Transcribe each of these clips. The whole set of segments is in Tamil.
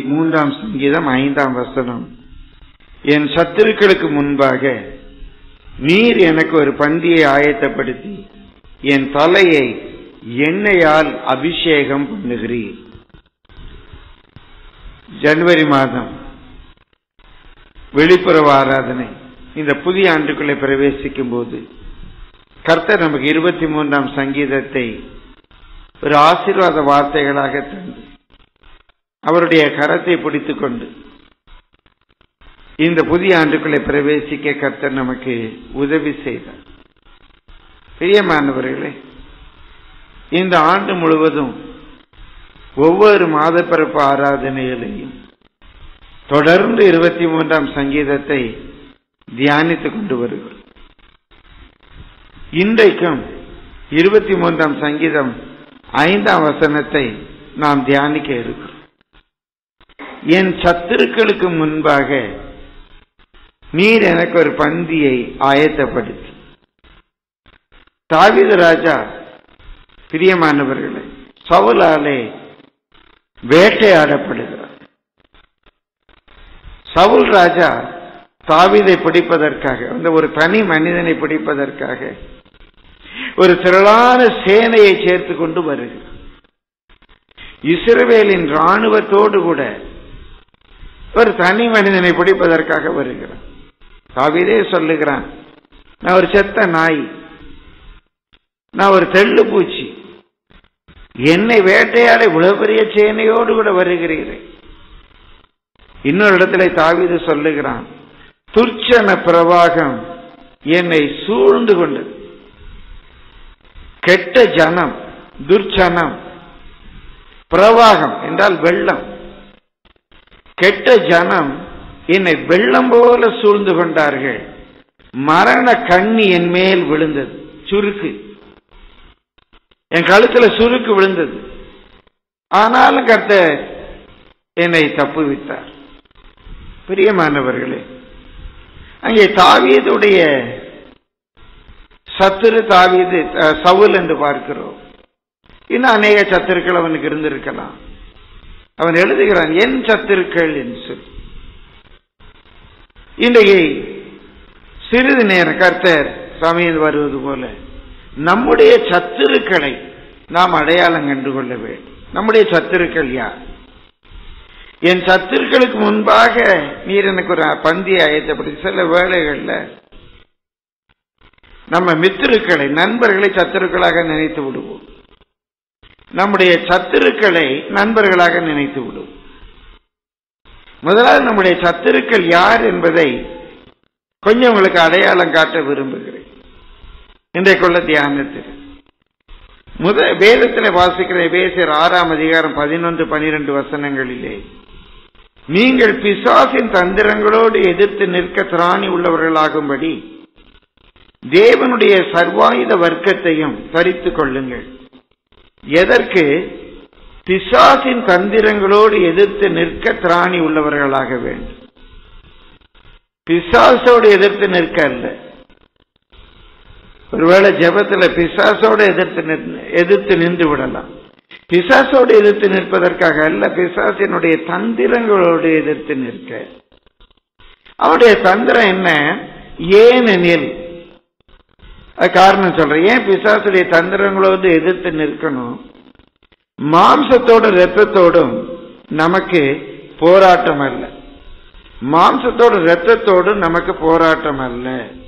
மூன்றாம் சங்கீதம் ஐந்தாம் வசனம் என் சத்துருக்களுக்கு முன்பாக நீர் எனக்கு ஒரு பந்தியை ஆயத்தப்படுத்தி என் தலையை எண்ணெயால் அபிஷேகம் பண்ணுகிறீர் ஜனவரி மாதம் வெளிப்புற ஆராதனை இந்த புதிய ஆண்டுக்குள்ளே பிரவேசிக்கும் போது கர்த்தர் நமக்கு இருபத்தி மூன்றாம் சங்கீதத்தை ஒரு ஆசீர்வாத வார்த்தைகளாக தந்து அவருடைய கரத்தை பிடித்துக் கொண்டு இந்த புதிய ஆண்டுக்குள்ளே பிரவேசிக்க கர்த்தர் நமக்கு உதவி செய்தார் பிரியமானவர்களே இந்த ஆண்டு முழுவதும் ஒவ்வொரு மாத பிறப்பு ஆராதனைகளையும் தொடர்ந்து இருபத்தி மூன்றாம் சங்கீதத்தை தியானித்துக் கொண்டு வருகிறோம் இன்றைக்கும் இருபத்தி மூன்றாம் சங்கீதம் ஐந்தாம் வசனத்தை நாம் தியானிக்க இருக்கிறோம் என் சத்துருக்களுக்கு முன்பாக நீர் எனக்கு ஒரு பந்தியை ஆயத்தப்படுத்தி தாவீது ராஜா பிரியமானவர்களே சவுலாலே வேட்டையாடப்படுகிறார் சவுல் ராஜா தாவீதை பிடிப்பதற்காக அந்த ஒரு தனி மனிதனை பிடிப்பதற்காக ஒரு திரளான சேனையை சேர்த்து கொண்டு வருகிறார் இஸ்ரவேலின் ராணுவத்தோடு கூட ஒரு தனி மனிதனை பிடிப்பதற்காக வருகிறான் தாவீதே சொல்லுகிறான் நான் ஒரு செத்த நாய் நான் ஒரு தெள்ளு பூச்சி என்னை வேட்டையாட இவ்வளவு பெரிய சேனையோடு கூட வருகிறீர்கள் இன்னொரு இடத்துல தாவீது சொல்லுகிறான் துர்ச்சன பிரவாகம் என்னை சூழ்ந்து கொண்டது கெட்ட ஜனம் துர்ச்சனம் பிரவாகம் என்றால் வெள்ளம் கெட்ட ஜனம் என்னை வெள்ளம் போல சூழ்ந்து கொண்டார்கள் மரண கண்ணி என் மேல் விழுந்தது சுருக்கு என் கழுத்துல சுருக்கு விழுந்தது ஆனாலும் கர்த்தர் என்னை தப்புவித்தார் பிரியமானவர்களே அங்கே தாவீதுடைய சத்துரு தாவீது அஹ், சவுல் என்று பார்க்கிறோம் இன்னும் அநேக சத்துருக்கள் அவனுக்கு இருந்திருக்கலாம் அவன் எழுதுகிறான் என் சத்துருக்கள் என்று சொல்லி இன்றைக்கு சிறிது நேரம் கர்த்தர் சமயம் வருவது போல நம்முடைய சத்துருக்களை நாம் அடையாளம் கண்டு கொள்ள வேண்டும் நம்முடைய சத்துருக்கள் யார் என் சத்துருக்களுக்கு முன்பாக நீர் எனக்கு ஒரு பந்தியை ஆயத்தப்படுத்தி சில வேளைகள்ல நம்ம மித்திருக்களை நண்பர்களை சத்துருக்களாக நினைத்து விடுவோம் நம்முடைய சத்துருக்களை நண்பர்களாக நினைத்து விடுவோம் முதலாவது நம்முடைய சத்துருக்கள் யார் என்பதை கொஞ்சம் உங்களுக்கு அடையாளம் காட்ட விரும்புகிறேன் இன்றைக்குள்ள தியானத்தில் முத வேதத்தில் வாசிக்கிற எபேசியர் ஆறாம் அதிகாரம் பதினொன்று பனிரெண்டு வசனங்களிலே நீங்கள் பிசாசின் தந்திரங்களோடு எதிர்த்து நிற்க திராணி உள்ளவர்களாகும்படி தேவனுடைய சர்வாயுத வர்க்கத்தையும் தரித்துக் கொள்ளுங்கள் எதற்கு பிசாசின் தந்திரங்களோடு எதிர்த்து நிற்க திராணி உள்ளவர்களாக வேண்டும் பிசாசோடு எதிர்த்து நிற்க அல்ல ஒருவேளை ஜெபத்துல பிசாசோடு எதிர்த்து நின்று- எதிர்த்து நின்று விடலாம் பிசாசோடு எதிர்த்து நிற்பதற்காக அல்ல பிசாசினுடைய தந்திரங்களோடு எதிர்த்து நிற்க அவனுடைய தந்திரம் என்ன ஏனெனில் அது காரணம் சொல்றேன் ஏன் பிசாசுடைய தந்திரங்களோடு எதிர்த்து நிற்கணும் மாம்சத்தோடும் இரத்தத்தோடும் நமக்கு போராட்டம் அல்ல மாம்சத்தோடு இரத்தத்தோடும் நமக்கு போராட்டம் அல்ல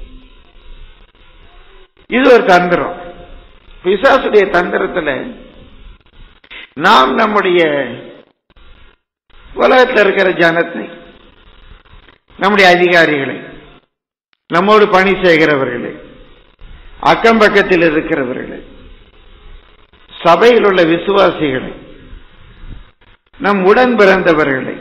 இது ஒரு தந்திரம் பிசாசுடைய தந்திரத்துல நாம் நம்முடைய உலகத்தில் இருக்கிற ஜனத்தை நம்முடைய அதிகாரிகளை நம்மோடு பணி செய்கிறவர்களை அக்கம் பக்கத்தில் இருக்கிறவர்களை சபையில் உள்ள விசுவாசிகளை நம் உடன் பிறந்தவர்களை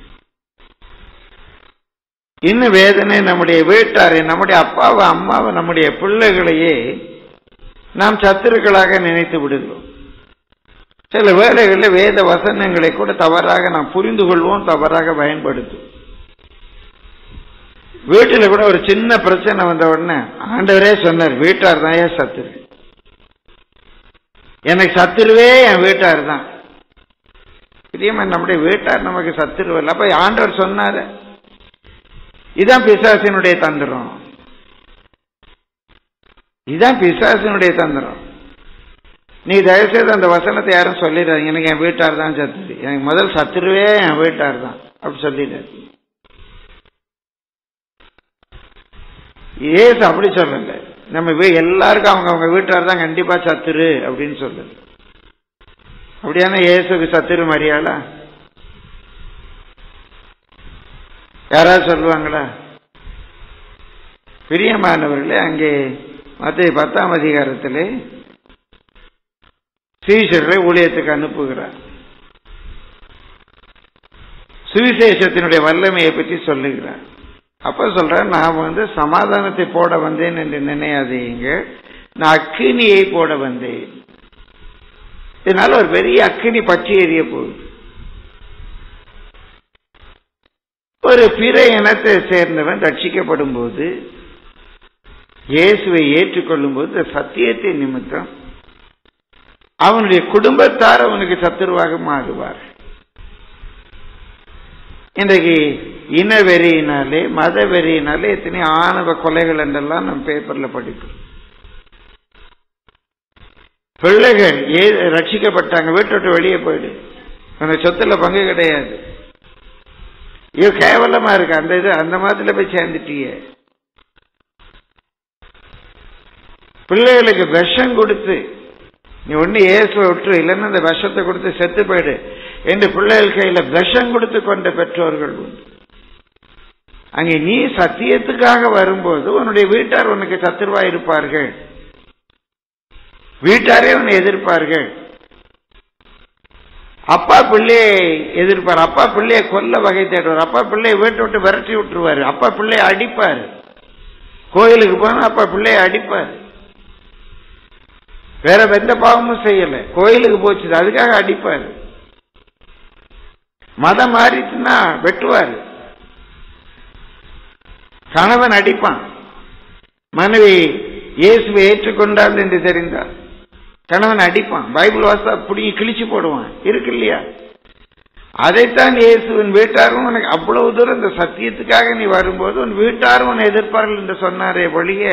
இன்னும் வேதனை நம்முடைய வீட்டாரை நம்முடைய அப்பாவை அம்மாவை நம்முடைய பிள்ளைகளையே நாம் சத்துருக்களாக நினைத்து விடுகிறோம் சில வேளைகளில் வேத வசனங்களை கூட தவறாக நாம் புரிந்து கொள்வோம் தவறாக பயன்படுத்தும் வீட்டுல கூட ஒரு சின்ன பிரச்சனை வந்த உடனே ஆண்டவரே சொன்னார் வீட்டார் தான் ஏன் சத்துரு எனக்கு சத்துருவே என் வீட்டார் தான் பிரியமா நம்முடைய வீட்டார் நமக்கு சத்துருவல் அப்ப ஆண்டவர் சொன்னாரு இதான் பிசாசினுடைய தந்திரம் இதான் பிசாசினுடைய தந்திரம் நீ தயவுசெய்து அந்த வசனத்தை யாரும் சொல்லிடாதீங்க எனக்கு என் வீட்டார் தான் சத்துரு எனக்கு முதல் சத்துருவே என் வீட்டார் தான் அப்படி சொல்லிடாதீங்க ஏசு அப்படி சொல்லல நம்ம வீ- எல்லாருக்கும் அவங்க அவங்க வீட்டார் தான் கண்டிப்பா சத்துரு அப்படின்னு சொல்லுது அப்படியான இயேசுக்கு சத்துரு மரியாளா யாராவது சொல்லுவாங்களா பிரியமானவர்களே அங்கே மத்திய பத்தாம் அதிகாரத்திலே சீஷர்களை ஊழியத்துக்கு அனுப்புகிறார் சுவிசேஷத்தினுடைய வல்லமையை பற்றி சொல்லுகிறார் அப்ப சொல்றேன் நான் வந்து சமாதானத்தை போட வந்தேன் என்று நினையாதீங்க நான் அக்கினியை போட வந்தேன் இதனால ஒரு பெரிய அக்கினி பற்றி எரிய போகுது ஒரு பிற இனத்தை சேர்ந்தவன் ரட்சிக்கப்படும் போது இயேசுவை ஏற்றுக்கொள்ளும் போது இந்த சத்தியத்தை நிமித்தம் அவனுடைய குடும்பத்தார் அவனுக்கு சத்துருவாக மாறுவார் இன்றைக்கு இன வெறியினாலே மத வெறியினாலே எத்தனை ஆணவ கொலைகள் என்றெல்லாம் நம்ம பேப்பர்ல படிப்போம் பிள்ளைகள் ஏ ரட்சிக்கப்பட்டாங்க வீட்டை விட்டு வெளியே போயிடு அந்த சொத்துல பங்கு கிடையாது ஐயோ கேவலமா இருக்கு அந்த இது அந்த மாதிரில போய் சேர்ந்துட்டீங்க பிள்ளைகளுக்கு விஷம் கொடுத்து நீ ஒண்ணு இயேசுவை விட்டுரு இல்லைன்னா அந்த விஷத்தை கொடுத்து செத்து போயிடு என்று பிள்ளைகள் கையில விஷம் கொடுத்து கொண்ட பெற்றோர்கள் உண்டு அங்கே நீ சத்தியத்துக்காக வரும்போது உன்னுடைய வீட்டார் உனக்கு சத்துருவா இருப்பார்கள் வீட்டாரே உன்னை எதிர்ப்பார்கள் அப்பா பிள்ளையை எதிர்ப்பார் அப்பா பிள்ளையை கொல்ல வகை தேடுவார் அப்பா பிள்ளையை வீட்டை விட்டு விரட்டி விட்டுருவாரு அப்பா பிள்ளையை அடிப்பாரு கோயிலுக்கு போனா அப்பா பிள்ளையை அடிப்பாரு வேற எந்த பாவமும் செய்யல கோயிலுக்கு போச்சு அதுக்காக அடிப்பாரு மதம் மாறிச்சுன்னா வெட்டுவாரு கணவன் அடிப்பான் மனைவி இயேசுவை ஏற்றுக்கொண்டாள் என்று தெரிந்தார் கணவன் அடிப்பான் பைபிள் வாசா புடிங்கி கிழிச்சு போடுவான் இருக்கு இல்லையா அதைத்தான் இயேசுவின் வீட்டாரும் உனக்கு அவ்வளவு தூரம் இந்த சத்தியத்துக்காக நீ வரும்போது உன் வீட்டாரும் உன்னை எதிர்ப்பார்கள் என்று சொன்னாரே ஒழிய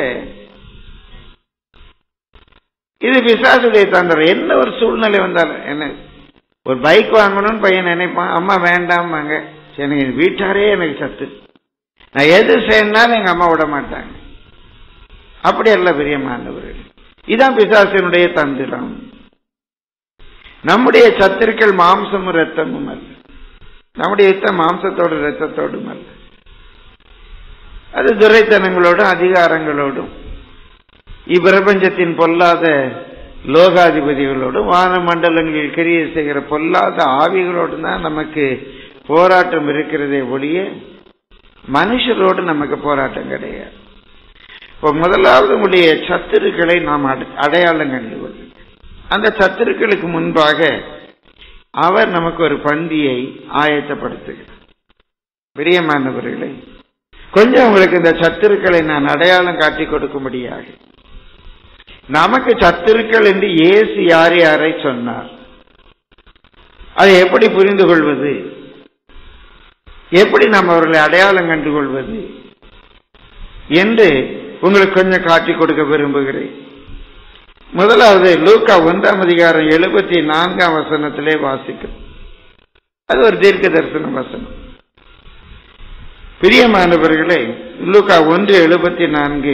இது பிசாசுடைய தந்திரம் என்ன ஒரு சூழ்நிலை வந்தாலும் என்ன ஒரு பைக் வாங்கணும்னு பையன் நினைப்பான் அம்மா வேண்டாமாங்க சரி எனக்கு என் வீட்டாரே எனக்கு சத்து நான் எது செய்யணும்னாலும் எங்க அம்மா விட மாட்டாங்க அப்படி அல்ல பிரியமானவர்கள் இதான் பிசாசினுடைய தந்திரம் நம்முடைய சத்துருக்கள் மாம்சமும் ரத்தமும் அல்ல நம்முடைய யுத்தம் மாம்சத்தோடு ரத்தத்தோடும் அல்ல அது துரைத்தனங்களோடும் அதிகாரங்களோடும் இப்பிரபஞ்சத்தின் பொல்லாத லோகாதிபதிகளோடும் வான மண்டலங்களில் கிரியை செய்கிற பொல்லாத ஆவிகளோடு தான் நமக்கு போராட்டம் இருக்கிறதே ஒழிய மனுஷரோடு நமக்கு போராட்டம் கிடையாது இப்போ முதலாவது உங்களுடைய சத்துருக்களை நாம் அட- அடையாளம் கண்டு கொள்ளும் அந்த சத்துருக்களுக்கு முன்பாக அவர் நமக்கு ஒரு பந்தியை ஆயத்தப்படுத்துகிறார் பிரியமானவர்களே கொஞ்சம் உங்களுக்கு இந்த சத்துருக்களை நான் அடையாளம் காட்டி கொடுக்கும்படியாக நமக்கு சத்துருக்கள் என்று இயேசு யார் யாரை சொன்னார் அதை எப்படி புரிந்து கொள்வது எப்படி நாம் அவர்களை அடையாளம் கண்டு கொள்வது என்று உங்களுக்கு கொஞ்சம் காட்டி கொடுக்க விரும்புகிறேன் முதலாவது லூக்கா ஒன்றாம் அதிகாரம் எழுபத்தி நான்காம் வசனத்திலே வாசிக்கும் அது ஒரு தீர்க்க தரிசன வசனம் பிரியமானவர்களே லூக்கா ஒன்று எழுபத்தி நான்கு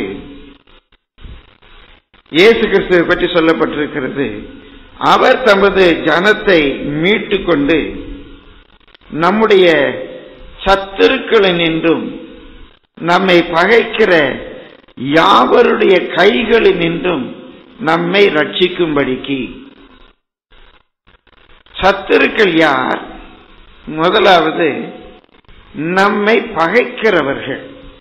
இயேசு கிறிஸ்துவை பற்றி சொல்லப்பட்டிருக்கிறது அவர் தமது ஜனத்தை மீட்டு கொண்டு நம்முடைய சத்துருக்களினின்றும் நம்மை பகைக்கிற யாவருடைய கைகளினின்றும் நம்மை ரட்சிக்கும்படிக்கு சத்துருக்கள் யார் முதலாவது நம்மை பகைக்கிறவர்கள்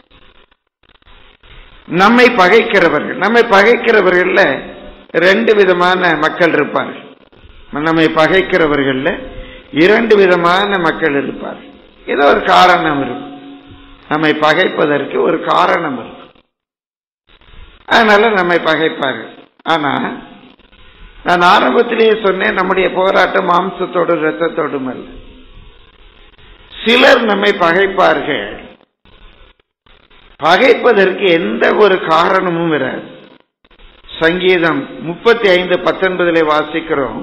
நம்மை பகைக்கிறவர்கள் நம்மை பகைக்கிறவர்கள்ல ரெண்டு விதமான மக்கள் இருப்பார்கள் நம்மை பகைக்கிறவர்கள்ல இரண்டு விதமான மக்கள் இருப்பார்கள் ஏதோ ஒரு காரணம் இருக்கும் நம்மை பகைப்பதற்கு ஒரு காரணம் இருக்கும் அதனால நம்மை பகைப்பார்கள் ஆனா நான் ஆரம்பத்திலேயே சொன்னேன் நம்முடைய போராட்டம் மாம்சத்தோடு இரத்தத்தோடும் அல்ல சிலர் நம்மை பகைப்பார்கள் பகைப்பதற்கு எந்த ஒரு காரணமும் வராது சங்கீதம் முப்பத்தி ஐந்து பத்தொன்பதிலே வாசிக்கிறோம்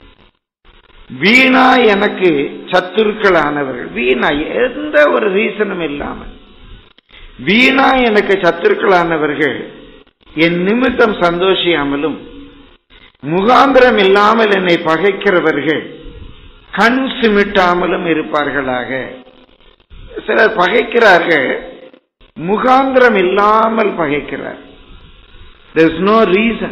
வீணா எனக்கு சத்துருக்களானவர்கள் வீணா எந்த ஒரு ரீசனும் இல்லாமல் வீணா எனக்கு சத்துருக்களானவர்கள் என் நிமித்தம் சந்தோஷியாமலும் முகாந்திரம் இல்லாமல் என்னை பகைக்கிறவர்கள் கண் சிமிட்டாமலும் இருப்பார்களாக சிலர் பகைக்கிறார்கள் முகாந்திரம் இல்லாமல் பகைக்கிறார் there is no reason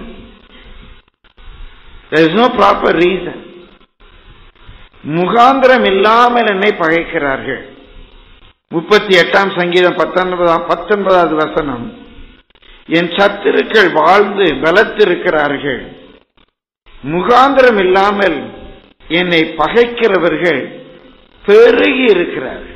there is no proper reason முகாந்திரம் இல்லாமல் என்னை பகைக்கிறார்கள் முப்பத்தி எட்டாம் சங்கீதம் பத்தொன்பதாம் பத்தொன்பதாவது வசனம் என் சத்துருக்கள் வாழ்ந்து பலத்திருக்கிறார்கள் முகாந்திரம் இல்லாமல் என்னை பகைக்கிறவர்கள் பெருகி இருக்கிறார்கள்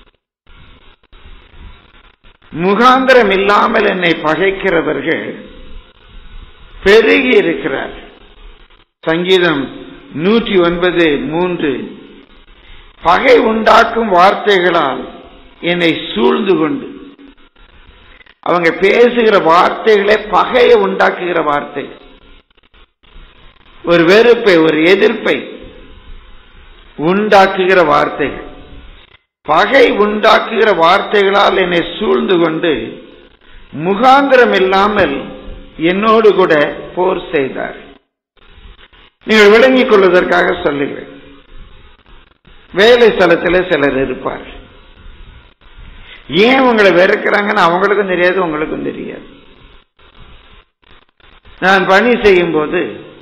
முகாந்திரம் இல்லாமல் என்னை பகைக்கிறவர்கள் பெருகி இருக்கிறார் சங்கீதம் நூற்றி ஒன்பது மூன்று பகை உண்டாக்கும் வார்த்தைகளால் என்னை சூழ்ந்து கொண்டு அவங்க பேசுகிற வார்த்தைகளே பகையை உண்டாக்குகிற வார்த்தை ஒரு வெறுப்பை ஒரு எதிர்ப்பை உண்டாக்குகிற வார்த்தைகள் பகை உண்டாக்குகிற வார்த்தைகளால் என்னை சூழ்ந்து கொண்டு முகாந்திரம் இல்லாமல் என்னோடு கூட போர் செய்தார் நீங்கள் விளங்கிக் கொள்வதற்காக சொல்லுகிறேன் வேலை ஸ்தலத்தில் சிலர் இருப்பார் ஏன் உங்களை வெறுக்கிறாங்கன்னு அவங்களுக்கும் தெரியாது உங்களுக்கும் தெரியாது நான் பணி செய்யும் போது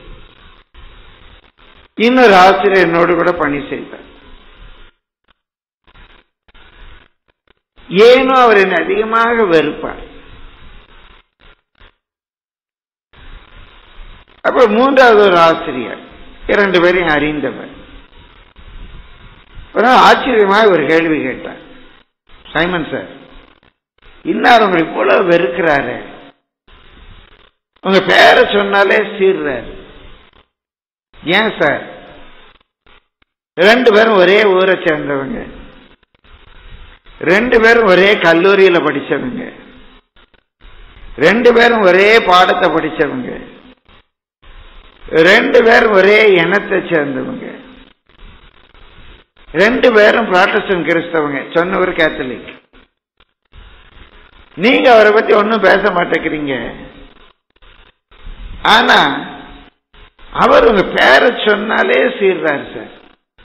இன்னொரு ஆசிரியர் என்னோடு கூட பணி செய்தார் ஏனோ அவர் என்னை அதிகமாக வெறுப்பார் அப்ப மூன்றாவது ஒரு ஆசிரியர் இரண்டு பேரையும் அறிந்தவர் ஒரு நாள் ஆச்சரியமாக ஒரு கேள்வி கேட்டார் சைமன் சார் இன்னார் உங்களை இவ்வளவு வெறுக்கிறாரு உங்க பேரை சொன்னாலே சீர்றாரு ஏன் சார் ரெண்டு பேரும் ஒரே ஊரை சேர்ந்தவங்க ரெண்டு பேரும் ஒரே கல்லூரியில படிச்சவங்க ரெண்டு பேரும் ஒரே பாடத்தை படிச்சவங்க ரெண்டு பேரும் ஒரே இனத்தை சேர்ந்தவங்க ரெண்டு பேரும் பிராட்டஸ்டன் கிறிஸ்தவங்க சொன்னவர் கேத்தலிக் நீங்க அவரை பத்தி ஒன்னும் பேச மாட்டேங்கிறீங்க ஆனா அவர் உங்க பேரை சொன்னாலே சீர்றாரு சார்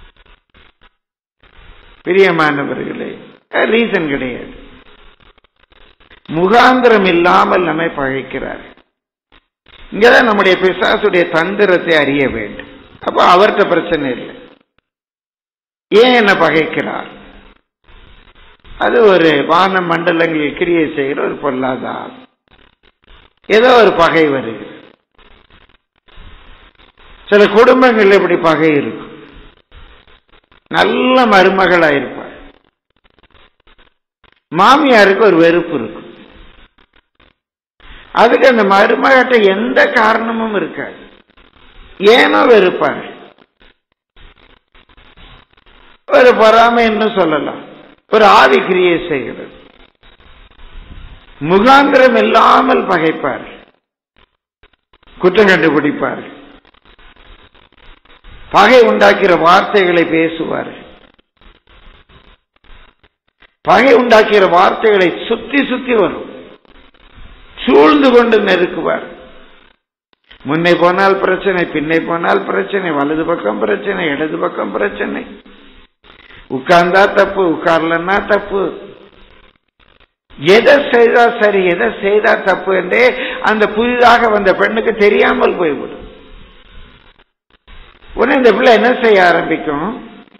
பிரியமானவர்களே ரீசன் கிடையாது முகாந்திரம் இல்லாமல் நம்மை பழைக்கிறார் இங்கதான் நம்முடைய பிசாசுடைய தந்திரத்தை அறிய வேண்டும் அப்போ அவர்கிட்ட பிரச்சனை இல்லை ஏன் என்ன பகைக்கிறார் அது ஒரு வான மண்டலங்களில் கிரியை செய்கிற ஒரு பொல்லாதார் ஏதோ ஒரு பகை வருகிறது சில குடும்பங்கள் இப்படி பகை இருக்கும் நல்ல மருமகளா இருப்பார் மாமியாருக்கு ஒரு வெறுப்பு இருக்கும் அதுக்கு அந்த மருமகிட்ட எந்த காரணமும் இருக்காது ஏனோ வெறுப்பார் ஒரு பொறாமை என்று சொல்லலாம் ஒரு ஆவி கிரியை செய்கிறது முகாந்திரம் இல்லாமல் பகைப்பார் குற்றம் கண்டுபிடிப்பார் பகை உண்டாக்கிற வார்த்தைகளை பேசுவார் பகை உண்டாக்கிற வார்த்தைகளை சுத்தி சுத்தி வரும் சூழ்ந்து கொண்டு நெருக்குவார் முன்னே போனால் பிரச்சனை பின்னே போனால் பிரச்சனை வலது பக்கம் பிரச்சனை இடது பக்கம் பிரச்சனை உட்கார்ந்தா தப்பு உட்கார்லன்னா தப்பு எதை செய்தா சரி எதை செய்தா தப்பு என்றே அந்த புதிதாக வந்த பெண்ணுக்கு தெரியாமல் போய்விடும் உடனே இந்த பிள்ளை என்ன செய்ய ஆரம்பிக்கும்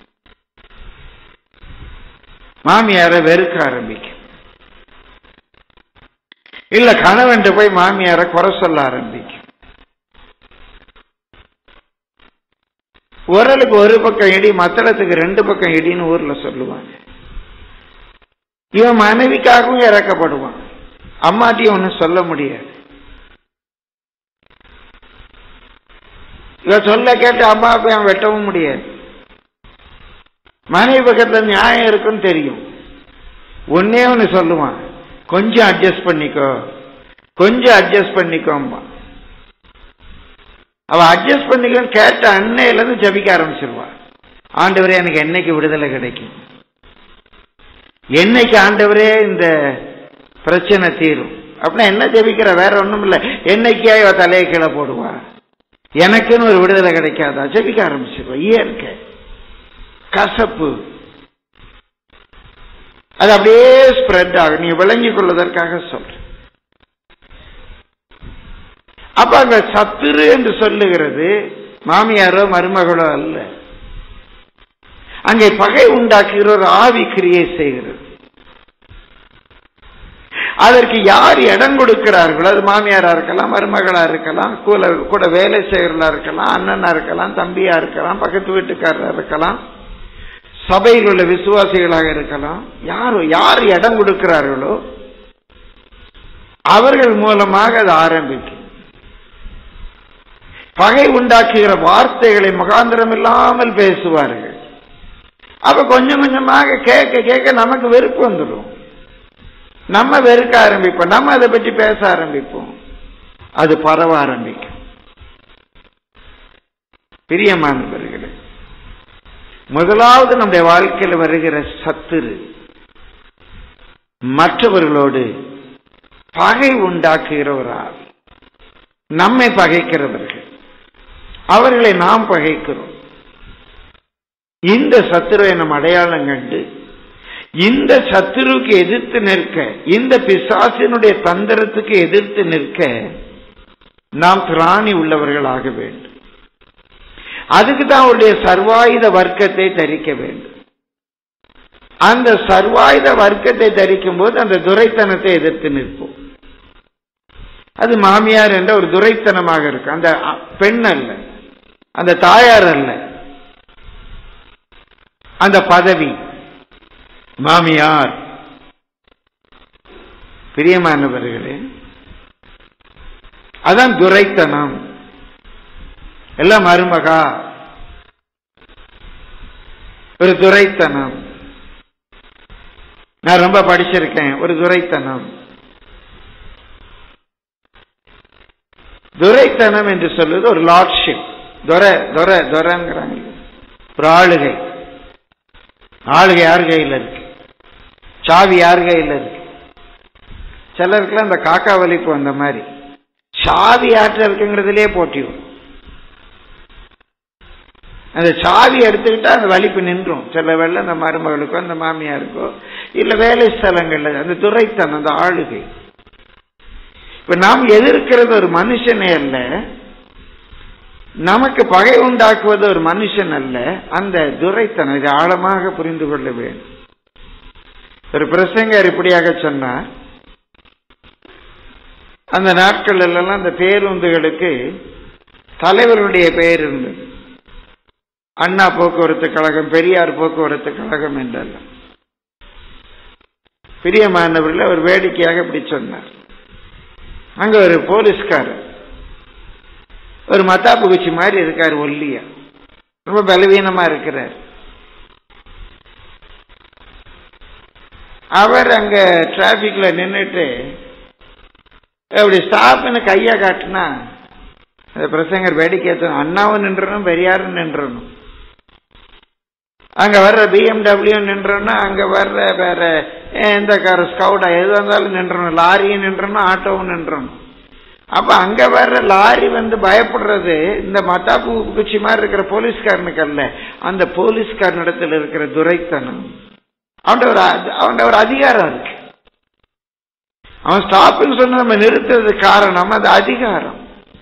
மாமியாரை வெறுக்க ஆரம்பிக்கும் இல்ல கணவன் போய் மாமியாரை குறை சொல்ல ஆரம்பிக்கும் உரலுக்கு ஒரு பக்கம் இடி மத்தளத்துக்கு ரெண்டு பக்கம் இடின்னு ஊர்ல சொல்லுவாங்க இவன் மனைவிக்காகவும் இறக்கப்படுவான் அம்மாட்டியும் ஒன்னும் சொல்ல முடியாது இவ சொல்ல கேட்டு அம்மா போய் அவன் வெட்டவும் முடியாது மனைவி பக்கத்துல நியாயம் இருக்குன்னு தெரியும் ஒன்னே ஒன்னு சொல்லுவான் கொஞ்சம் அட்ஜஸ்ட் பண்ணிக்கோ கொஞ்சம் அட்ஜஸ்ட் பண்ணிக்கோம்பா அவ அட்ஜஸ்ட் பண்ணிக்கோன்னு கேட்ட அன்னையில இருந்து ஜபிக்க ஆரம்பிச்சிருவா ஆண்டவரே எனக்கு என்னைக்கு விடுதலை கிடைக்கும் என்னைக்கு ஆண்டவரே இந்த பிரச்சனை தீரும் அப்படின்னா என்ன ஜெபிக்கிற வேற ஒண்ணும் இல்ல என்னைக்கே இவ தலையை கீழே போடுவா எனக்குன்னு ஒரு விடுதலை கிடைக்காதா ஜெபிக்க ஆரம்பிச்சிருவா இயற்கை கசப்பு அது அப்படியே ஸ்ப்ரெட் ஆகும் நீ விளங்கிக் கொள்வதற்காக சொல்றேன் அப்ப அங்க சத்துரு என்று சொல்லுகிறது மாமியாரோ மருமகளோ அல்ல அங்கே பகை உண்டாக்குகிற ஒரு ஆவி கிரியை செய்கிறது அதற்கு யார் இடம் கொடுக்கிறார்களோ அது மாமியாரா இருக்கலாம் மருமகளா இருக்கலாம் கூட கூட வேலை செய்கிறதா இருக்கலாம் அண்ணனா இருக்கலாம் தம்பியா இருக்கலாம் பக்கத்து வீட்டுக்காரரா இருக்கலாம் சபையில் உள்ள விசுவாசிகளாக இருக்கலாம் யாரோ யார் இடம் கொடுக்கிறார்களோ அவர்கள் மூலமாக அது ஆரம்பிக்கும் பகை உண்டாக்குகிற வார்த்தைகளை முகாந்திரம் இல்லாமல் பேசுவார்கள் அப்ப கொஞ்சம் கொஞ்சமாக கேட்க கேட்க நமக்கு வெறுப்பு வந்துடும் நம்ம வெறுக்க ஆரம்பிப்போம் நம்ம அதை பற்றி பேச ஆரம்பிப்போம் அது பரவ ஆரம்பிக்கும் பிரியமானவர்களே முதலாவது நம்முடைய வாழ்க்கையில் வருகிற சத்துரு மற்றவர்களோடு பகை உண்டாக்குகிற ஒரு ஆள் நம்மை பகைக்கிறவர்கள் அவர்களை நாம் பகைக்கிறோம் இந்த சத்துருவை நம் அடையாளம் கண்டு இந்த சத்துருவுக்கு எதிர்த்து நிற்க இந்த பிசாசினுடைய தந்திரத்துக்கு எதிர்த்து நிற்க நாம் திராணி உள்ளவர்களாக வேண்டும் அதுக்கு தான் அவருடைய சர்வாயுத வர்க்கத்தை தரிக்க வேண்டும் அந்த சர்வாயுத வர்க்கத்தை தரிக்கும் போது அந்த துரைத்தனத்தை எதிர்த்து நிற்போம் அது மாமியார் என்ற ஒரு துரைத்தனமாக இருக்கு அந்த பெண் அல்ல அந்த தாயார் அல்ல அந்த பதவி மாமியார் பிரியமானவர்களே அதான் துரைத்தனம் எல்லாம் மருமகா ஒரு துரைத்தனம் நான் ரொம்ப படிச்சிருக்கேன் ஒரு துரைத்தனம் துரைத்தனம் என்று சொல்வது ஒரு லார்ட்ஷிப் துரை துரை துரைங்கிறாங்க ஒரு ஆளுகை ஆளுகை யார் கையில் இருக்கு சாவி யார் கையில் இருக்கு சிலருக்குலாம் இந்த காக்கா வலிப்பு அந்த மாதிரி சாவி யாற்ற இருக்குங்கிறதுலே போட்டியும் அந்த சாவி எடுத்துக்கிட்டா அந்த வலிப்பு நின்றும் சில வேலை அந்த மருமகளுக்கோ அந்த மாமியாருக்கோ இல்ல வேலை ஸ்தலங்கள்ல அந்த துரைத்தனம் அந்த ஆளுகை இப்ப நாம் எதிர்க்கிறது ஒரு மனுஷனே அல்ல நமக்கு பகை உண்டாக்குவது ஒரு மனுஷன் அல்ல அந்த துரைத்தனம் இதை ஆழமாக புரிந்து கொள்ள வேண்டும் ஒரு பிரசங்கர் இப்படியாக சொன்னார் அந்த நாட்கள் எல்லாம் அந்த பேருந்துகளுக்கு தலைவர்களுடைய பெயர் இருந்தது அண்ணா போக்குவரத்து கழகம் பெரியார் போக்குவரத்து கழகம் என்றெல்லாம் பிரியமானவர்கள் அவர் வேடிக்கையாக இப்படி சொன்னார் அங்க ஒரு போலீஸ்காரர் ஒரு மத்தாப்பு குச்சி மாதிரி இருக்கார் ஒல்லியா ரொம்ப பலவீனமா இருக்கிறார் அவர் அங்க டிராபிக்ல நின்றுட்டு அப்படி ஸ்டாப்னு கையா காட்டினா அந்த பிரசங்கர் வேடிக்கை அண்ணாவும் நின்றணும் பெரியாரும் நின்றணும் அங்க வர்ற பிஎம்டபிள்யூ நின்றோம்னா அங்க வர்ற வேற எந்த கார் ஸ்கவுடா எது வந்தாலும் நின்றணும் லாரியும் நின்றணும் ஆட்டோவும் நின்றணும் அப்ப அங்க வர்ற லாரி வந்து பயப்படுறது இந்த மத்தாப்பு குச்சி மாதிரி இருக்கிற போலீஸ்காரனுக்கு அல்ல அந்த போலீஸ்காரனிடத்தில் இருக்கிற துரைத்தனம் அவன் ஒரு அவன் ஒரு அதிகாரம் இருக்கு அவன் ஸ்டாப்னு சொன்ன நம்ம நிறுத்துறதுக்கு காரணம் அது அதிகாரம்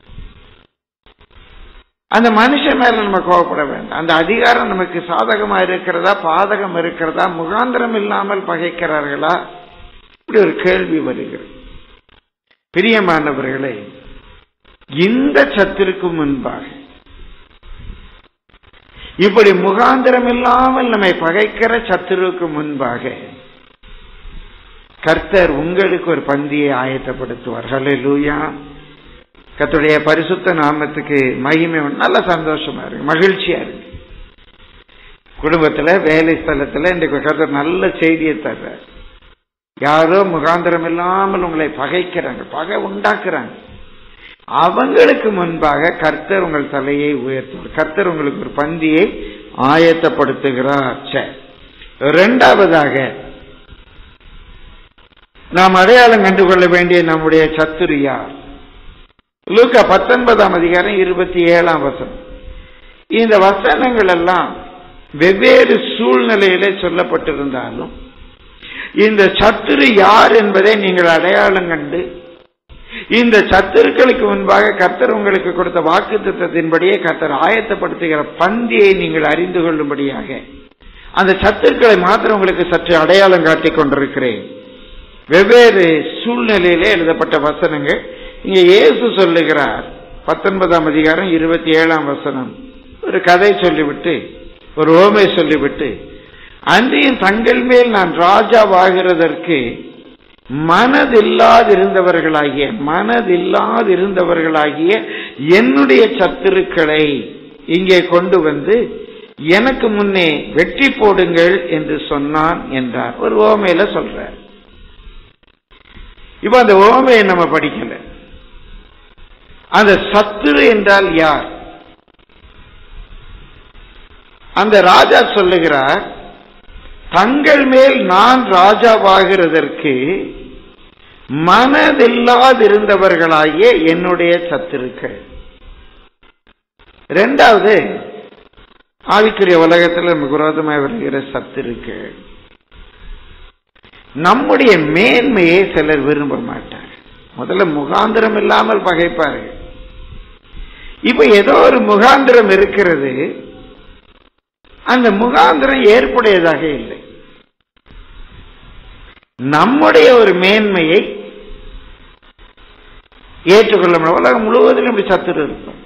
அந்த மனுஷன் மேல நம்ம கோவப்பட வேண்டாம் அந்த அதிகாரம் நமக்கு சாதகமா இருக்கிறதா பாதகம் இருக்கிறதா முகாந்திரம் இல்லாமல் பகைக்கிறார்களா இப்படி ஒரு கேள்வி வருகிறது பிரியமானவர்களே இந்த சத்திற்கு முன்பாக இப்படி முகாந்திரம் இல்லாமல் நம்மை பகைக்கிற சத்துருவுக்கு முன்பாக கர்த்தர் உங்களுக்கு ஒரு பந்தியை ஆயத்தப்படுத்துவார் ஹலே லூயா கத்துடைய பரிசுத்த நாமத்துக்கு மகிமை உண்டு. நல்ல சந்தோஷமா இருக்கு மகிழ்ச்சியா இருக்கு குடும்பத்துல வேலை ஸ்தலத்துல இன்றைக்கு கத்தர் நல்ல செய்தியை தர்றார் யாரோ முகாந்திரம் இல்லாமல் உங்களை பகைக்கிறாங்க பகை உண்டாக்குறாங்க அவங்களுக்கு முன்பாக கர்த்தர் உங்கள் தலையை உயர்த்துவார் கர்த்தர் உங்களுக்கு ஒரு பந்தியை ஆயத்தப்படுத்துகிறார் சரி. இரண்டாவதாக நாம் அடையாளம் கண்டுகொள்ள வேண்டிய நம்முடைய சத்துரு யார் லூக்கா பத்தொன்பதாம் அதிகாரம் இருபத்தி ஏழாம் வசனம் இந்த வசனங்கள் எல்லாம் வெவ்வேறு சூழ்நிலையிலே சொல்லப்பட்டிருந்தாலும் இந்த சத்துரு யார் என்பதை நீங்கள் அடையாளம் கண்டு இந்த சத்துருக்களுக்கு முன்பாக கர்த்தர் உங்களுக்கு கொடுத்த வாக்கு திட்டத்தின்படியே கர்த்தர் ஆயத்தப்படுத்துகிற பந்தியை நீங்கள் அறிந்து கொள்ளும்படியாக அந்த சத்துருக்களை மாத்திரம் உங்களுக்கு சற்று அடையாளம் காட்டிக் கொண்டிருக்கிறேன் வெவ்வேறு சூழ்நிலையிலே எழுதப்பட்ட வசனங்கள் இங்க இயேசு சொல்லுகிறார் பத்தொன்பதாம் அதிகாரம் இருபத்தி ஏழாம் வசனம் ஒரு கதை சொல்லிவிட்டு ஒரு ஓமை சொல்லிவிட்டு அன்றையும் தங்கள் மேல் நான் ராஜாவாகிறதற்கு மனதில்லாதிருந்தவர்களாகிய மனதில்லாதிருந்தவர்களாகிய என்னுடைய சத்துருக்களை இங்கே கொண்டு வந்து எனக்கு முன்னே வெற்றி போடுங்கள் என்று சொன்னான் என்றார் ஒரு ஓமையில சொல்றார் இப்ப அந்த ஓமையை நம்ம படிக்கல அந்த சத்துரு என்றால் யார் அந்த ராஜா சொல்லுகிறார் தங்கள் மேல் நான் ராஜாவாகிறதற்கு மனதில்லாதிருந்தவர்களாகிய என்னுடைய சத்துருக்கள் இரண்டாவது ஆவிக்குரிய உலகத்தில் நமக்கு விரோதமாக வருகிற சத்துருக்கள் நம்முடைய மேன்மையை சிலர் விரும்ப மாட்டார் முதல்ல முகாந்திரம் இல்லாமல் பகைப்பார்கள் இப்ப ஏதோ ஒரு முகாந்திரம் இருக்கிறது அந்த முகாந்திரம் ஏற்புடையதாக இல்லை நம்முடைய ஒரு மேன்மையை ஏற்றுக்கொள்ள முடியும் உலகம் முழுவதிலும் இப்படி சத்துரு இருக்கும்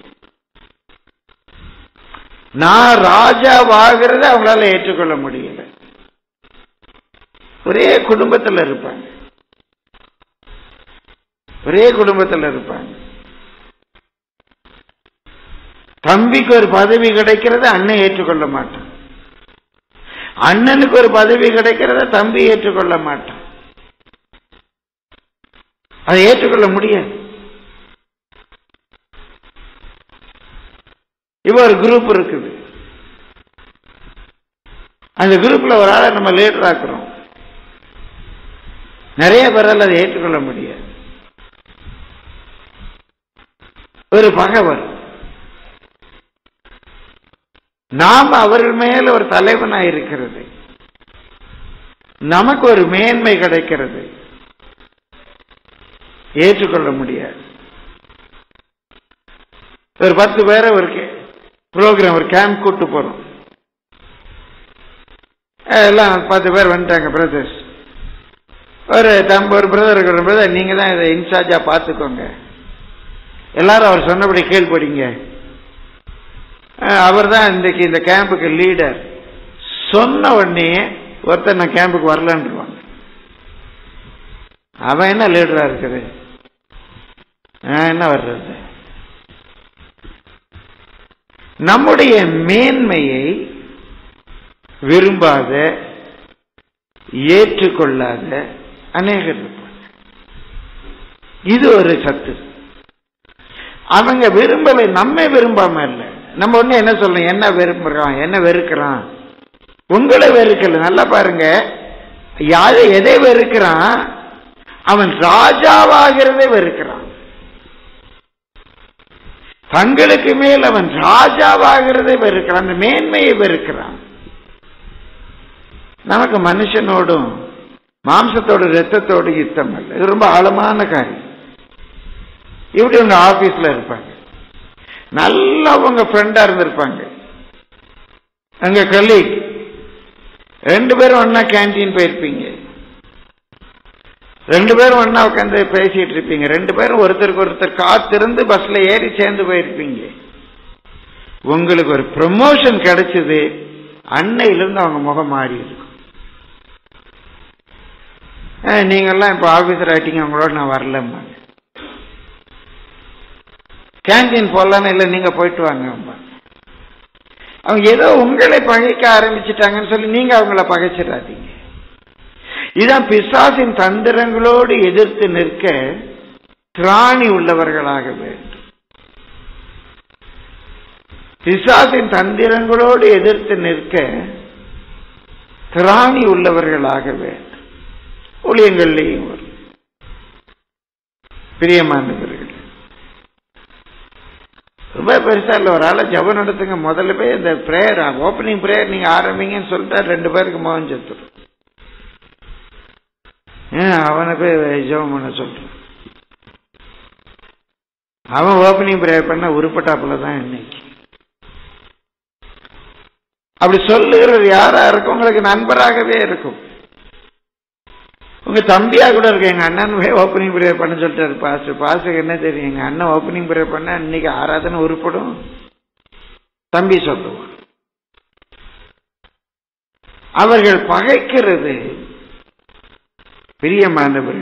நான் ராஜாவாகிறத அவங்களால ஏற்றுக்கொள்ள முடியல ஒரே குடும்பத்தில் இருப்பாங்க ஒரே குடும்பத்தில் இருப்பாங்க தம்பிக்கு ஒரு பதவி கிடைக்கிறத அண்ணன் ஏற்றுக்கொள்ள மாட்டான் அண்ணனுக்கு ஒரு பதவி கிடைக்கிறத தம்பி ஏற்றுக்கொள்ள மாட்டான் அதை ஏற்றுக்கொள்ள முடியாது இப்ப ஒரு குரூப் இருக்குது அந்த குரூப்ல ஒரு ஆளை நம்ம லீடர் ஆக்குறோம் நிறைய பேரால் அதை ஏற்றுக்கொள்ள முடியாது ஒரு பகவர் நாம் அவர்கள் மேல ஒரு தலைவனாய் இருக்கிறது நமக்கு ஒரு மேன்மை கிடைக்கிறது ஏற்றுக்கொள்ள முடியாது ஒரு பத்து பேரை ஒரு ப்ரோக்ராம் ஒரு கேம்ப் கூட்டு போறோம் எல்லாம் பத்து பேர் வந்துட்டாங்க பிரதர்ஸ் ஒரு தம்ப ஒரு பிரதர் இருக்கிற பிரதர் நீங்க தான் இதை இன்சார்ஜா பார்த்துக்கோங்க எல்லாரும் அவர் சொன்னபடி கேள்படிங்க அவர் தான் இன்றைக்கு இந்த கேம்புக்கு லீடர் சொன்ன உடனே ஒருத்தர் நான் கேம்புக்கு வரலன்றாங்க அவன் என்ன லீடரா இருக்குது என்ன வர்றது நம்முடைய மேன்மையை விரும்பாத ஏற்றுக்கொள்ளாத அநேகர் இருப்பாங்க இது ஒரு சத்து அவங்க விரும்பலை நம்மை விரும்பாம இல்லை நம்ம ஒண்ணு என்ன சொல்லணும் என்ன விரும்புறான் என்ன வெறுக்கிறான் உங்களை வெறுக்கல நல்லா பாருங்க யாரை எதை வெறுக்கிறான் அவன் ராஜாவாகிறதை வெறுக்கிறான் தங்களுக்கு மேல் அவன் ராஜாவாகிறதை வெறுக்கிறான் அந்த மேன்மையை வெறுக்கிறான் நமக்கு மனுஷனோடும் மாம்சத்தோடு ரத்தத்தோடு யுத்தம் அல்ல இது ரொம்ப ஆழமான காரியம் இப்படி உங்க ஆபீஸ்ல இருப்பாங்க நல்லா உங்க ஃப்ரெண்டா இருந்திருப்பாங்க அங்க கலீக் ரெண்டு பேரும் ஒன்னா கேன்டீன் போயிருப்பீங்க ரெண்டு பேரும் ஒன்னா உட்காந்து பேசிட்டு இருப்பீங்க ரெண்டு பேரும் ஒருத்தருக்கு ஒருத்தர் காத்திருந்து பஸ்ல ஏறி சேர்ந்து போயிருப்பீங்க உங்களுக்கு ஒரு ப்ரமோஷன் கிடைச்சது அன்னையிலிருந்து அவங்க முகம் மாறி இருக்கும் நீங்கெல்லாம் இப்ப ஆபீசர் ஆயிட்டீங்க அவங்களோட நான் வரலம்மாங்க கேண்டீன் போடலான்னு இல்லை நீங்க போயிட்டு வாங்க அவங்க ஏதோ உங்களை பகைக்க ஆரம்பிச்சிட்டாங்கன்னு சொல்லி நீங்க அவங்கள பகைச்சிடாதீங்க இதான் பிசாசின் தந்திரங்களோடு எதிர்த்து நிற்க திராணி உள்ளவர்களாக வேண்டும் பிசாசின் தந்திரங்களோடு எதிர்த்து நிற்க திராணி உள்ளவர்களாக வேண்டும் ஊழியங்கள்லையும் வரும் பிரியமானவர்கள் ரொம்ப பெருசா இல்லை ஒரு ஆளை ஜபம் நடத்துங்க முதல்ல போய் இந்த பிரேயர் ஓப்பனிங் பிரேயர் நீங்க ஆரம்பிங்கன்னு சொல்லிட்டா ரெண்டு பேருக்கு மோகம் செத்துரும் ஏன் அவனை போய் ஜெபம் பண்ண சொல்றான் அவன் ஓப்பனிங் பிரேயர் பண்ண உருப்பட்டாப்புல தான் இன்னைக்கு அப்படி சொல்லுகிறது யாரா இருக்கும் உங்களுக்கு நண்பராகவே இருக்கும் உங்க தம்பியா கூட இருக்கு எங்க அண்ணன் போய் ஓப்பனிங் பிரேயர் பண்ண சொல்லிட்டாரு பாசு பாசுக்கு என்ன தெரியும் எங்க அண்ணன் ஓப்பனிங் பிரேயர் பண்ண இன்னைக்கு ஆராதனை உருப்படும் தம்பி சொல்லுவான் அவர்கள் பகைக்கிறது பிரியமானவர்கள்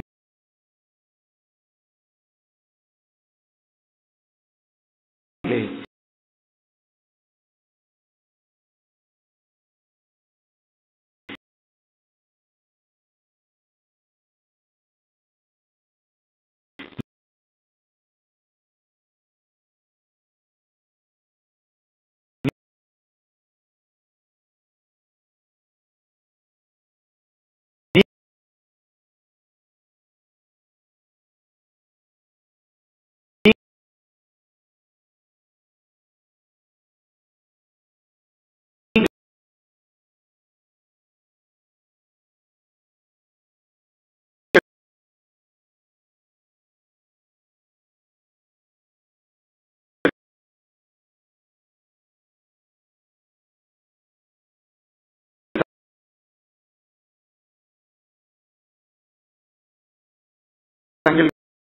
தங்கள்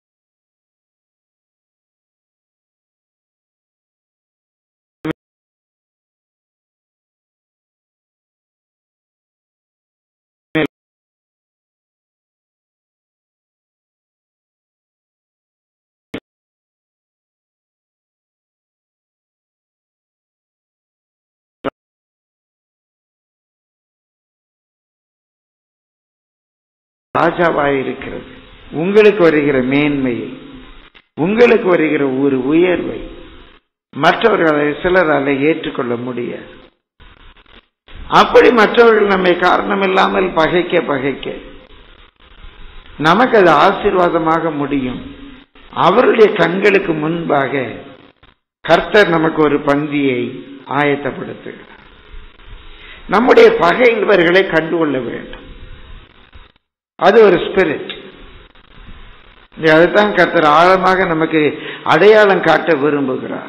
ராஜாவாய் இருக்கிறது உங்களுக்கு வருகிற மேன்மையை உங்களுக்கு வருகிற ஒரு உயர்வை மற்றவர்களை சிலரால் ஏற்றுக்கொள்ள முடியாது அப்படி மற்றவர்கள் நம்மை காரணமில்லாமல் பகைக்க பகைக்க நமக்கு அது ஆசீர்வாதமாக முடியும் அவருடைய கண்களுக்கு முன்பாக கர்த்தர் நமக்கு ஒரு பந்தியை ஆயத்தப்படுத்துகிறார் நம்முடைய பகைவர்களை கண்டுகொள்ள வேண்டும் அது ஒரு ஸ்பிரிட் அதுதான் கர்த்தர் ஆழமாக நமக்கு அடையாளம் காட்ட விரும்புகிறார்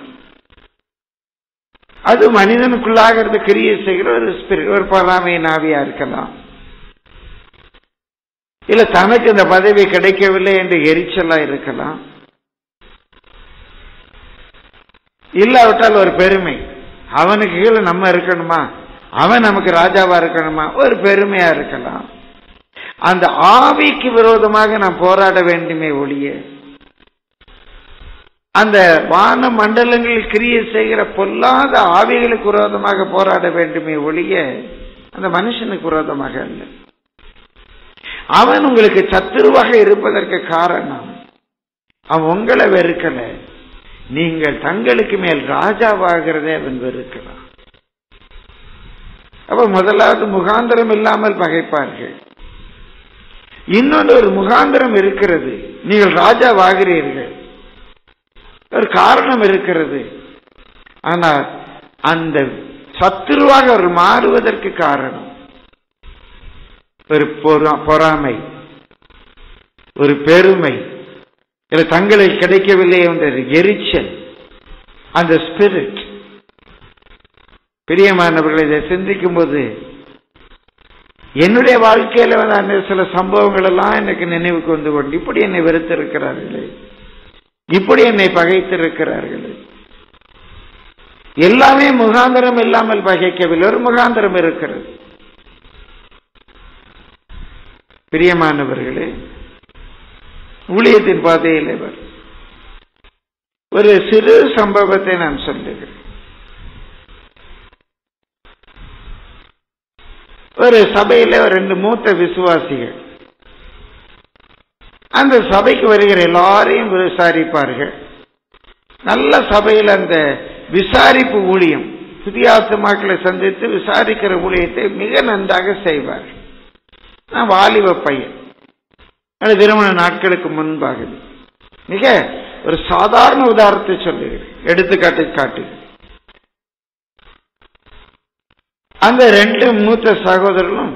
அது மனிதனுக்குள்ளாக இருந்து கிரியை செய்கிற ஒரு ஸ்பிரிட் ஒரு பராமை நாவியா இருக்கலாம் இல்ல தனக்கு இந்த பதவி கிடைக்கவில்லை என்று எரிச்சலா இருக்கலாம் இல்லாவிட்டால் ஒரு பெருமை அவனுக்கு கீழே நம்ம இருக்கணுமா அவன் நமக்கு ராஜாவா இருக்கணுமா ஒரு பெருமையா இருக்கலாம் அந்த ஆவிக்கு விரோதமாக நாம் போராட வேண்டுமே ஒழிய அந்த வான மண்டலங்களில் கிரியை செய்கிற பொல்லாத ஆவிகளுக்கு விரோதமாக போராட வேண்டுமே ஒழிய அந்த மனுஷனுக்கு விரோதமாக அல்ல அவன் உங்களுக்கு சத்துருவாக இருப்பதற்கு காரணம் அவன் உங்களை வெறுக்கல நீங்கள் தங்களுக்கு மேல் ராஜாவாகிறதே அவன் வெறுக்கலாம் அப்ப முதலாவது முகாந்திரம் இல்லாமல் பகைப்பார்கள் இன்னொன்று ஒரு முகாந்திரம் இருக்கிறது நீங்கள் ராஜாவாகிறீர்கள் ஒரு காரணம் இருக்கிறது ஆனால் அந்த சத்துருவாக அவர் மாறுவதற்கு காரணம் ஒரு பொறாமை ஒரு பெருமை இல்ல தங்களுக்கு கிடைக்கவில்லை என்ற எரிச்சல் அந்த ஸ்பிரிட் பிரியமானவர்களை இதை சிந்திக்கும் போது என்னுடைய வாழ்க்கையில வந்து அந்த சில சம்பவங்கள் எல்லாம் எனக்கு நினைவுக்கு வந்து கொண்டு இப்படி என்னை வெறுத்திருக்கிறார்களே இப்படி என்னை பகைத்திருக்கிறார்களே எல்லாமே முகாந்திரம் இல்லாமல் பகைக்கவில்லை ஒரு முகாந்திரம் இருக்கிறது பிரியமானவர்களே ஊழியத்தின் பாதையில் இவர் ஒரு சிறு சம்பவத்தை நான் சொல்லுகிறேன் ஒரு சபையில ஒரு ரெண்டு மூத்த விசுவாசிகள் அந்த சபைக்கு வருகிற எல்லாரையும் விசாரிப்பார்கள் நல்ல சபையில் அந்த விசாரிப்பு ஊழியம் புதிய ஆத்துமாக்களை சந்தித்து விசாரிக்கிற ஊழியத்தை மிக நன்றாக செய்வார் நான் வாலிப பையன் அது திருமண நாட்களுக்கு முன்பாக மிக ஒரு சாதாரண உதாரணத்தை சொல்லுகிறேன் எடுத்துக்காட்டை காட்டுகிறேன் அந்த ரெண்டு மூத்த சகோதரர்களும்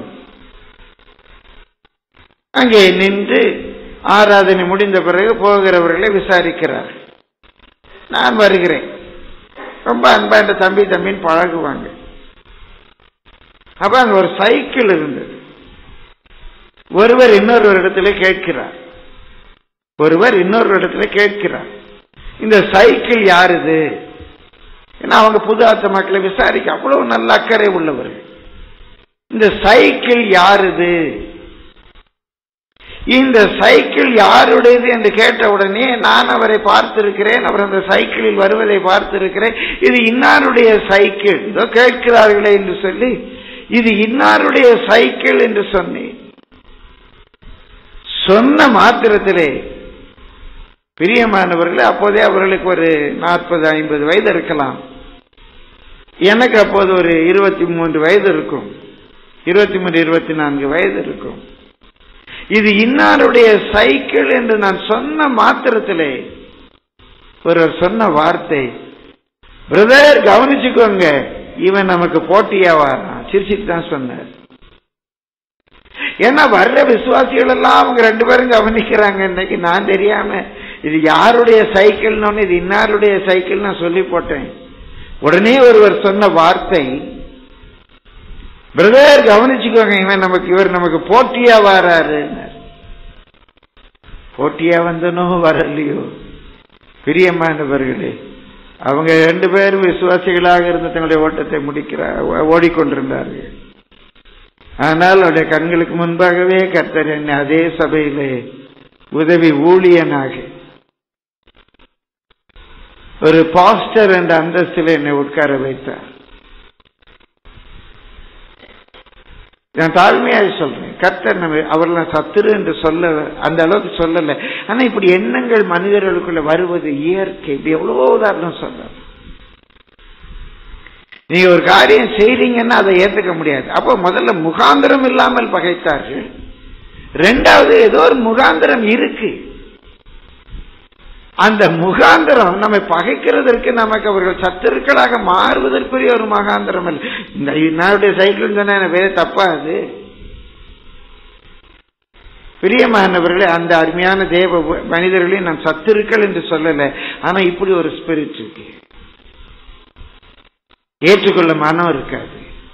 அங்கே நின்று ஆராதனை முடிந்த பிறகு போகிறவர்களை விசாரிக்கிறார் நான் வருகிறேன் ரொம்ப அன்பா என்ற தம்பி தம்பின்னு பழகுவாங்க அப்ப அங்க ஒரு சைக்கிள் இருந்தது ஒருவர் இன்னொரு இடத்துல கேட்கிறார் ஒருவர் இன்னொரு இடத்துல கேட்கிறார் இந்த சைக்கிள் யாருது ஏன்னா அவங்க புது ஆத்த மக்களை விசாரிக்க அவ்வளவு நல்ல அக்கறை உள்ளவர்கள் இந்த சைக்கிள் யாருது இந்த சைக்கிள் யாருடையது என்று கேட்ட உடனே நான் அவரை பார்த்திருக்கிறேன் அவர் அந்த சைக்கிளில் வருவதை பார்த்திருக்கிறேன் இது இன்னாருடைய சைக்கிள் இதோ கேட்கிறார்களே என்று சொல்லி இது இன்னாருடைய சைக்கிள் என்று சொன்னேன் சொன்ன மாத்திரத்திலே பிரியமானவர்களே அப்போதே அவர்களுக்கு ஒரு நாற்பது ஐம்பது வயது இருக்கலாம் எனக்கு அப்போது ஒரு இருபத்தி மூன்று வயது இருக்கும் இருபத்தி மூன்று இருபத்தி நான்கு வயது இருக்கும் இது இன்னாருடைய சைக்கிள் என்று நான் சொன்ன மாத்திரத்திலே ஒருவர் சொன்ன வார்த்தை பிரதர் கவனிச்சுக்கோங்க இவன் நமக்கு போட்டியா வாரான் சிரிச்சிட்டு தான் சொன்னார் ஏன்னா வர்ற விசுவாசிகள் எல்லாம் அவங்க ரெண்டு பேரும் கவனிக்கிறாங்க இன்னைக்கு நான் தெரியாம இது யாருடைய சைக்கிள்னு இது இன்னாருடைய சைக்கிள் நான் சொல்லி போட்டேன் உடனே ஒருவர் சொன்ன வார்த்தை பிரதர் கவனிச்சுக்கோங்க இவன் நமக்கு இவர் நமக்கு போட்டியா வராரு போட்டியா வந்தனோ வரலையோ பிரியமானவர்களே அவங்க ரெண்டு பேரும் விசுவாசிகளாக இருந்து தங்களுடைய ஓட்டத்தை முடிக்கிறார் ஓடிக்கொண்டிருந்தார்கள் ஆனால் அவருடைய கண்களுக்கு முன்பாகவே கர்த்தர் என்னை அதே சபையிலே உதவி ஊழியனாக ஒரு பாஸ்டர் என்ற அந்தஸ்தில் என்னை உட்கார வைத்தார் நான் தாழ்மையாக சொல்றேன் கர்த்தர் நம்ம அவர்கள் சத்துரு என்று சொல்ல அந்த அளவுக்கு சொல்லல ஆனா இப்படி எண்ணங்கள் மனிதர்களுக்குள்ள வருவது இயற்கை இப்படி எவ்வளவோ உதாரணம் சொல்ல நீங்க ஒரு காரியம் செய்றீங்கன்னா அதை ஏற்றுக்க முடியாது அப்போ முதல்ல முகாந்திரம் இல்லாமல் பகைத்தார்கள் ரெண்டாவது ஏதோ ஒரு முகாந்திரம் இருக்கு அந்த முகாந்திரம் நம்மை பகைக்கிறதற்கு நமக்கு அவர்கள் சத்துருக்களாக மாறுவதற்குரிய ஒரு முகாந்திரம் அல்ல இந்த என்னுடைய சைக்கிள் சொன்ன வேற தப்பா அது பிரியமானவர்களே அந்த அருமையான தேவ மனிதர்களையும் நான் சத்துருக்கள் என்று சொல்லல ஆனா இப்படி ஒரு ஸ்பிரிட் இருக்கு ஏற்றுக்கொள்ள மனம் இருக்காது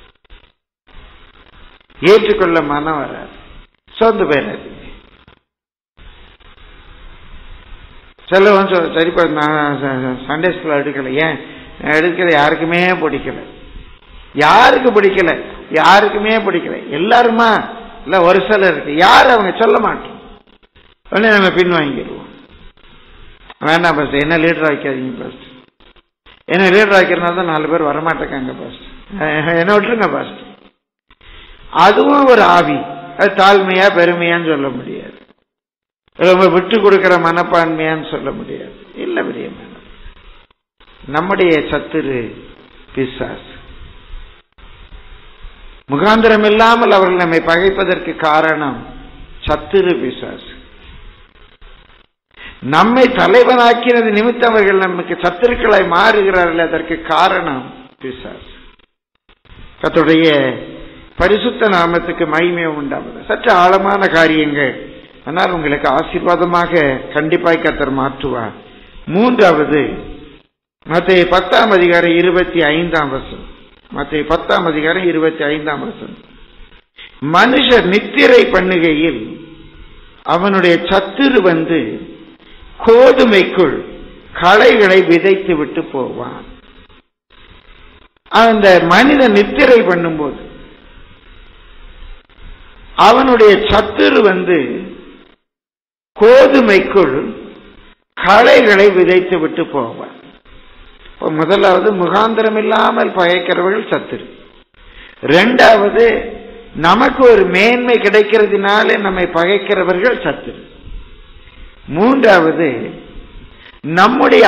ஏற்றுக்கொள்ள மனம் வராது சொந்த பேராது சிலவன் சொல் சரிப்பா நான் சண்டே ஸ்கூல் எடுக்கல ஏன் எடுக்கல யாருக்குமே பிடிக்கல யாருக்கு பிடிக்கல யாருக்குமே பிடிக்கல எல்லாருமா இல்ல ஒரு சிலர் இருக்கு யார் அவங்க சொல்ல மாட்டோம் உடனே நம்ம பின் வாங்கிடுவோம் வேண்டாம் பஸ் என்ன லீடர் ஆக்காதீங்க பஸ் என்ன லீடர் ஆக்கிறனால தான் நாலு பேர் வரமாட்டேக்காங்க பஸ் என்ன விட்டுருங்க பஸ் அதுவும் ஒரு ஆவி அது தாழ்மையா பெருமையான்னு சொல்ல முடியாது ரொம்ப விட்டு கொடுக்கிற மனப்பான்மையான்னு சொல்ல முடியாது இல்ல பிரியமான நம்முடைய சத்துரு பிசாஸ் முகாந்திரம் இல்லாமல் அவர்கள் நம்மை பகைப்பதற்கு காரணம் சத்துரு பிசாஸ் நம்மை தலைவனாக்கினது நிமித்தம் அவர்கள் நமக்கு சத்துருக்களாய் மாறுகிறார்கள் அதற்கு காரணம் பிசாஸ் கத்துடைய பரிசுத்த நாமத்துக்கு மகிமை உண்டாவது சற்று ஆழமான காரியங்கள் ஆனால் உங்களுக்கு ஆசீர்வாதமாக கண்டிப்பாய் கத்தர் மாற்றுவார் மூன்றாவது மத்திய பத்தாம் அதிகாரம் இருபத்தி ஐந்தாம் வருஷம் மத்திய பத்தாம் அதிகாரம் இருபத்தி ஐந்தாம் வருஷம் மனுஷர் நித்திரை பண்ணுகையில் அவனுடைய சத்துரு வந்து கோதுமைக்குள் களைகளை விதைத்து விட்டு போவான் அந்த மனிதன் நித்திரை பண்ணும்போது அவனுடைய சத்துரு வந்து கோதுமைக்குள் களைகளை விதைத்து விட்டு போவார் இப்ப முதலாவது முகாந்திரம் இல்லாமல் பகைக்கிறவர்கள் சத்துரு ரெண்டாவது நமக்கு ஒரு மேன்மை கிடைக்கிறதுனால நம்மை பகைக்கிறவர்கள் சத்துரு மூன்றாவது நம்முடைய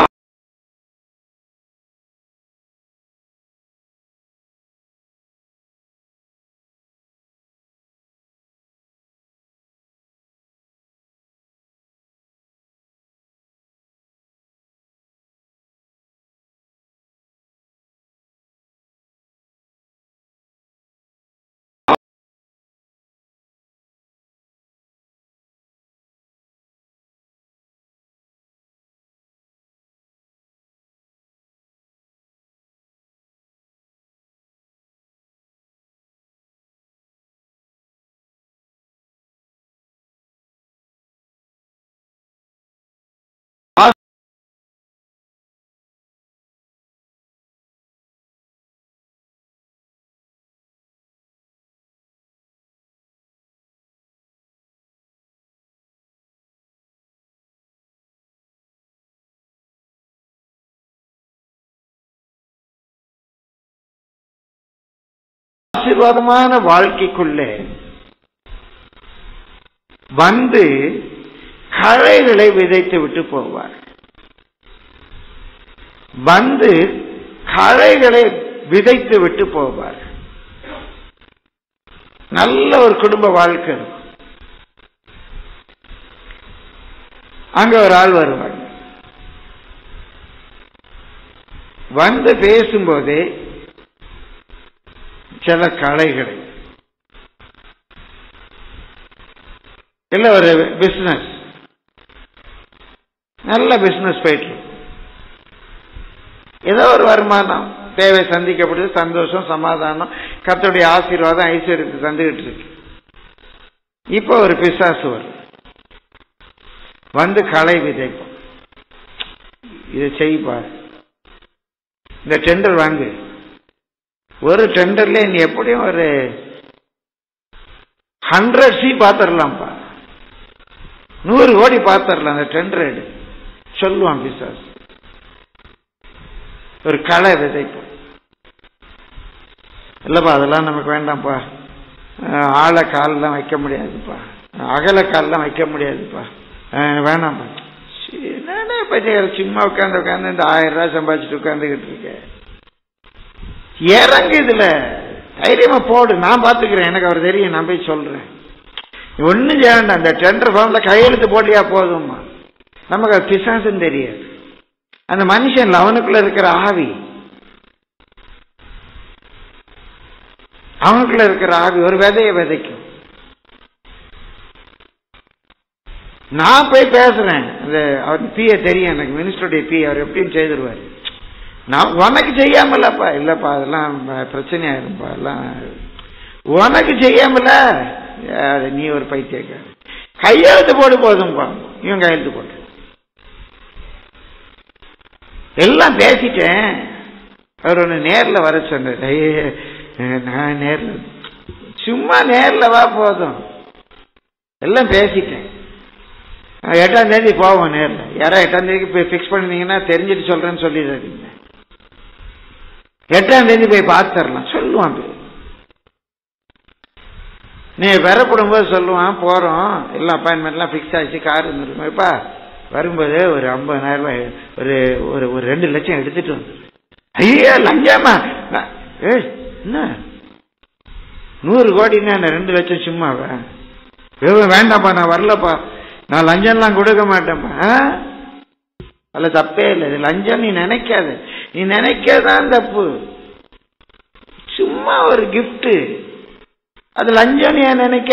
ஆசீர்வாதமான வாழ்க்கைக்குள்ளே வந்து களைகளை விதைத்து விட்டு போவார் வந்து களைகளை விதைத்து விட்டு போவார் நல்ல ஒரு குடும்ப வாழ்க்கை இருக்கும் அங்க ஒரு ஆள் வருவாங்க வந்து பேசும்போதே சில கலைகளை இல்ல ஒரு பிசினஸ் நல்ல பிசினஸ் போயிட்டு இருக்கு. ஏதோ ஒரு வருமானம் தேவை சந்திக்கப்படுது சந்தோஷம் சமாதானம் கர்த்தருடைய ஆசீர்வாதம் ஐஸ்வர்யத்தை தந்துகிட்டு இருக்கு இப்போ ஒரு பிசாசு வரும் வந்து களை விதைப்போம் இதை செய்ப்பார் இந்த டெண்டர் வாங்கு ஒரு டெண்டர்ல நீ எப்படியும் ஒரு ஹண்ட்ரட் சி பார்த்துடலாம்ப்பா நூறு கோடி பார்த்துடலாம் அந்த டெண்டர் எடு சொல்லுவான் பிசாஸ் ஒரு களை விதைப்போம் இல்லப்பா அதெல்லாம் நமக்கு வேண்டாம்ப்பா அஹ், ஆழ கால்லாம் வைக்க முடியாதுப்பா அகல கால்லாம் வைக்க முடியாதுப்பா அஹ், வேணாம்ப்பா சரி, என்னடா பச்சைக்கார சும்மா உட்காந்து உட்காந்து இந்த ஆயிரம் ரூபாய் சம்பாதிச்சுட்டு உட்காந்துக்கிட்டு இருக்கேன் இறங்கு இதுல தைரியமா போடு நான் பாத்துக்கிறேன் எனக்கு அவர் தெரியும் நான் போய் சொல்றேன் ஒண்ணும் செய்ய வேண்டாம் அந்த டெண்டர் ஃபார்ம்ல கையெழுத்து போட்டியா போதும்மா நமக்கு அது பிசாசுன்னு தெரியாது அந்த மனுஷன் அவனுக்குள்ள இருக்கிற ஆவி அவனுக்குள்ள இருக்கிற ஆவி ஒரு விதையை விதைக்கும் நான் போய் பேசுறேன் அந்த அவர் பிஏ தெரியும் எனக்கு மினிஸ்டருடைய பி அவர் எப்படியும் செய்திருவாரு நான் உனக்கு செய்யாமலப்பா இல்லப்பா அதெல்லாம் ப- பிரச்சனையாயிருப்பா எல்லாம் உனக்கு செய்யாமல அது நீ ஒரு பைத்தியக்கார கையெழுத்து போடு போதும்பா இவன் கையெழுத்து போட்டு எல்லாம் பேசிட்டேன் அவர் ஒன்று நேர்ல வர சொன்னார் ஐயே நான் நேர்ல சும்மா நேர்ல வா போதும் எல்லாம் பேசிட்டேன் அஹ் எட்டாம் தேதி போவோம் நேர்ல யாரா எட்டாம் தேதிக்கு போய் ஃபிக்ஸ் பண்ணிருந்தீங்கன்னா தெரிஞ்சுட்டு சொல்றேன்னு சொல்லிடுறீங்க எட்டாம் தேதி போய் பார்த்துடலாம் சொல்லுவான் போய். நீ பெறப்படும் போது சொல்லுவான் போறோம் எல்லா அப்பாயின்மெண்ட்லாம் ஃபிக்ஸ் ஆச்சு கார் இருந்துருக்குப்பா வரும்போது ஒரு ஐம்பதாயிரம் ரூபாய் ஒரு ஒரு ஒரு ரெண்டு லட்சம் எடுத்துட்டு வந்து ஐயா லஞ்சாமா நான், ஏய் என்ன நூறு கோடின்னா என்ன ரெண்டு லட்சம் சும்மாவா ஐயோ, வேண்டாம்ப்பா நான் வரலப்பா நான் லஞ்சம்லாம் கொடுக்க மாட்டேன்ப்பா ஆ? அதுல தப்பே இல்லை இது லஞ்சம் நீ நினைக்காத நீ நினைக்கதான் தப்பு சும்மா ஒரு gift அது லஞ்சம் நீ ஏன் நினைக்க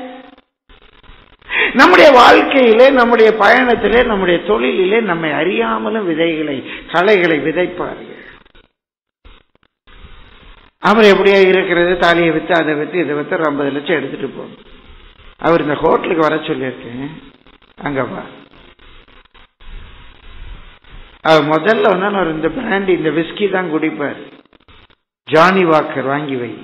நம்முடைய வாழ்க்கையிலே நம்முடைய பயணத்திலே நம்முடைய தொழிலிலே நம்மை அறியாமலும் விதைகளை களைகளை விதைப்பார்கள் அவர் எப்படியா இருக்கிறது தாலியை வித்து அதை வித்து இதை வித்து ஒரு ஐம்பது லட்சம் எடுத்துட்டு போகும் அவர் இந்த ஹோட்டலுக்கு வர சொல்லியிருக்கேன் அங்க வா அவர் முதல்ல வந்து அவர் இந்த பிராண்டி இந்த விஸ்கி தான் குடிப்பார் ஜானி வாக்கர் வாங்கி வை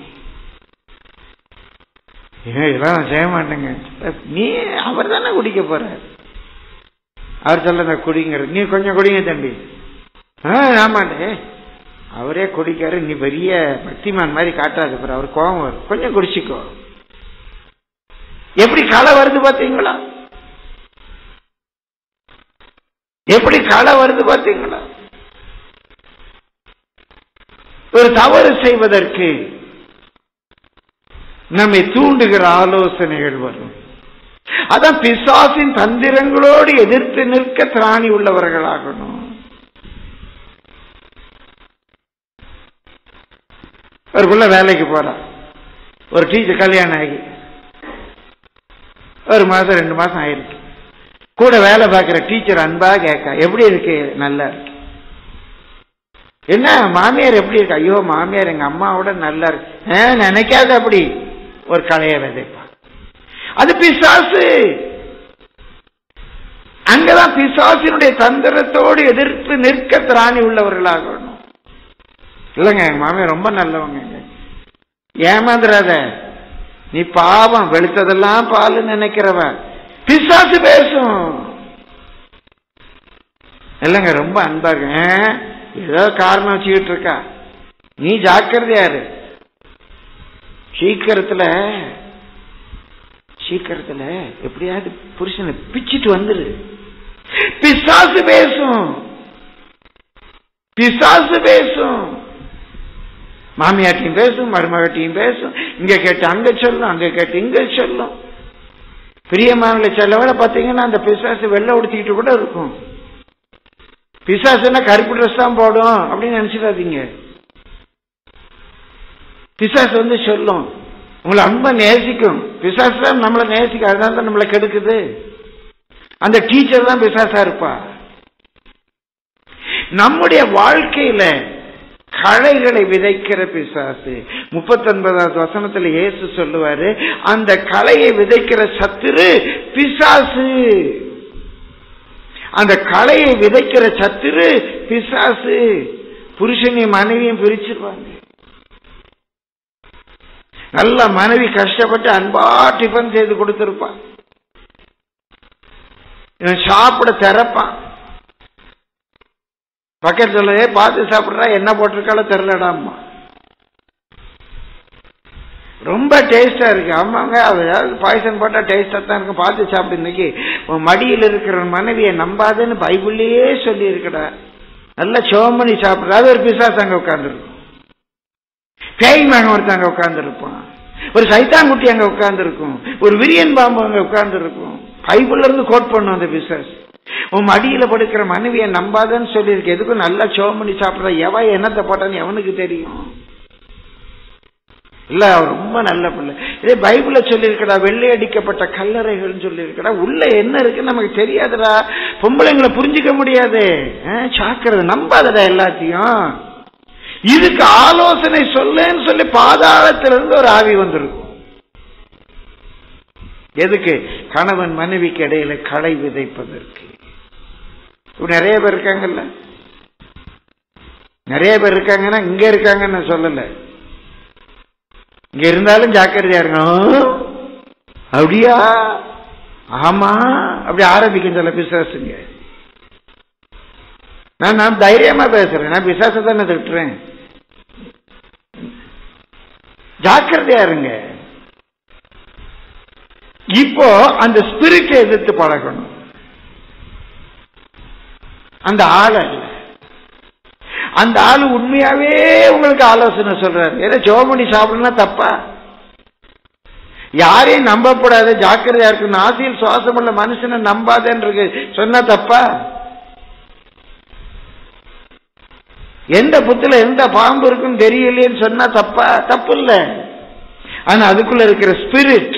ஏன் இதெல்லாம் நான் செய்ய மாட்டேங்க நீ அவர் தானே குடிக்க போறார் அவர் சொல்ல குடிங்கிற நீ கொஞ்சம் குடிங்க தம்பி ஆ ஆமாண்டே அவரே குடிக்காரு நீ பெரிய பக்திமான் மாதிரி காட்டாது பாரு அவர் கோபம் வரும் கொஞ்சம் குடிச்சிக்கோ எப்படி களை வருது பாத்தீங்களா எப்படி களை வருது பாத்தீங்களா ஒரு தவறு செய்வதற்கு நம்மை தூண்டுகிற ஆலோசனைகள் வரும் அதான் பிசாசின் தந்திரங்களோடு எதிர்த்து நிற்க திராணி உள்ளவர்களாகணும் ஒரு புள்ள வேலைக்கு போறான் ஒரு டீச்சர் கல்யாணம் ஆகி ஒரு மாசம் ரெண்டு மாசம் ஆயிருக்கு கூட வேலை பார்க்கிற டீச்சர் அன்பா கேட்க எப்படி இருக்கு நல்லா இருக்கு என்ன மாமியார் எப்படி இருக்கு ஐயோ மாமியார் எங்க அம்மாவோட நல்லா இருக்கு ஆ, நினைக்காத அப்படி ஒரு கலைய விதைப்பான் அது பிசாசு அங்கதான் பிசாசினுடைய தந்திரத்தோடு எதிர்த்து நிற்க திராணி உள்ளவர்களாகணும் இல்லைங்க எங்க மாமியார் ரொம்ப நல்லவங்க ஏமாந்துடாத நீ பாவம் வெளுத்ததெல்லாம் பால் நினைக்கிறவன் பிசாசு பேசும் இல்லைங்க ரொம்ப அன்பா இருக்கு ஆ, ஏதோ காரணம் வச்சுக்கிட்டு இருக்கா நீ ஜாக்கிரதையாரு சீக்கிரத்துல சீக்கிரத்துல எப்படியாவது புருஷனை பிச்சிட்டு வந்துரு பிசாசு பேசும் பிசாசு பேசும் மாமியாட்டையும் பேசும் மருமகட்டையும் பேசும் இங்க கேட்டு அங்க சொல்லும் அங்க கேட்டு இங்க சொல்லும் பிரியமானங்களை சில வேலை பார்த்தீங்கன்னா அந்த பிசாசு வெள்ளை உடுத்திக்கிட்டு கூட இருக்கும் பிசாசுன்னா கருப்பு ட்ரெஸ் தான் போடும் அப்படின்னு நினைச்சிடாதீங்க பிசாசு வந்து சொல்லும் உங்களை அன்பை நேசிக்கும் பிசாசு தான் நம்மளை நேசிக்கும் அதனால தான் நம்மளை கெடுக்குது அந்த டீச்சர் தான் பிசாசா இருப்பா நம்முடைய வாழ்க்கையில களைகளை விதைக்கிற பிசாசு முப்பத்தொன்பதாவது வசனத்துல இயேசு சொல்லுவாரு அந்த களையை விதைக்கிற சத்துரு பிசாசு அந்த களையை விதைக்கிற சத்துரு பிசாசு புருஷனையும் மனைவியும் பிரிச்சிருவாங்க நல்ல மனைவி கஷ்டப்பட்டு அன்பா டிஃபன் செய்து கொடுத்திருப்பான் இவன் சாப்பிட திறப்பான் பக்கத்து சொல்லவே பார்த்து சாப்பிடுறா என்ன போட்டிருக்காளோ தெரிலடாம்மா ரொம்ப டேஸ்டா இருக்கு ஆமாங்க அது ஏதாவது பாய்சன் போட்டா டேஸ்டா தான் இருக்கும் பார்த்து சாப்பிடு இன்னைக்கு உன் மடியில் இருக்கிற மனைவியை நம்பாதுன்னு பைபிள்லயே சொல்லி இருக்கடா நல்லா சோமணி சாப்பிடுற அது ஒரு பிசாஸ் அங்க உட்கார்ந்துருக்கும் பேய் மகன் ஒருத்தன் அங்க உட்கார்ந்துருப்பான் ஒரு சைத்தான்குட்டி அங்க உட்கார்ந்துருக்கும் ஒரு விரியன் பாம்பு அங்க உட்கார்ந்துருக்கும் பைபிள்ல இருந்து கோட் பண்ணும் அந்த பிசாஸ் உன் மடியில படுக்கிற மனைவியை நம்பாதன்னு சொல்லியிருக்கு எதுக்கும் நல்லா சோமணி சாப்பிடுற எவ என்னத்தை போட்டான்னு எவனுக்கு தெரியும் இல்ல அவர் ரொம்ப நல்ல பிள்ளை இதே பைபிள்ல சொல்லியிருக்கடா வெள்ளை அடிக்கப்பட்ட கல்லறைகள்னு சொல்லியிருக்கடா உள்ள என்ன இருக்குன்னு நமக்கு தெரியாதுடா பொம்பளைங்களை புரிஞ்சுக்க முடியாது சாக்கிறது நம்பாதடா எல்லாத்தையும் இதுக்கு ஆலோசனை சொல்லேன்னு சொல்லி பாதாளத்திலிருந்து ஒரு ஆவி வந்திருக்கும் எதுக்கு கணவன் மனைவிக்கு இடையில களை விதைப்பதற்கு இப்ப நிறைய பேர் இருக்காங்கல்ல நிறைய பேர் இருக்காங்கன்னா இங்க இருக்காங்கன்னு நான் சொல்லல இங்க இருந்தாலும் ஜாக்கிரதையா இருக்கணும் அப்படியா ஆமா அப்படி ஆரம்பிக்கும் சில பிசாசுங்க நான் நான் தைரியமா பேசுறேன் நான் பிசாச தானே திட்டுறேன் ஜாக்கிரதையா இருங்க இப்போ அந்த ஸ்பிரிட்டை எதிர்த்து பழகணும் அந்த ஆள் அல்ல அந்த ஆளு உண்மையாவே உங்களுக்கு ஆலோசனை சொல்றாரு ஏதோ ஜோமணி சாப்பிடணும்னா தப்பா யாரையும் நம்பப்படாத ஜாக்கிரதையா இருக்கு ஆசையில் சுவாசம் உள்ள மனுஷனை நம்பாதேன்னு சொன்னா தப்பா எந்த புத்துல எந்த பாம்பு இருக்குன்னு தெரியலையேன்னு சொன்னா தப்பா தப்பு இல்ல ஆனா அதுக்குள்ள இருக்கிற ஸ்பிரிட்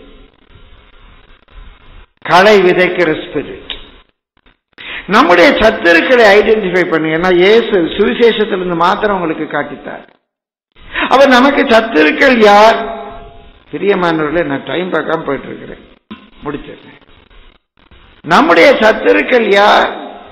களை விதைக்கிற ஸ்பிரிட் நம்முடைய சத்துருக்களை ஐடென்டிஃபை பண்ணுங்க ஏன்னா இயேசு சுவிசேஷத்திலிருந்து மாத்திரம் உங்களுக்கு காட்டித்தார் அவர் நமக்கு சத்துருக்கள் யார் பிரியமானவர்களே நான் டைம் பார்க்காம போயிட்டு இருக்கிறேன் முடிச்சிடுறேன் நம்முடைய சத்துருக்கள் யார்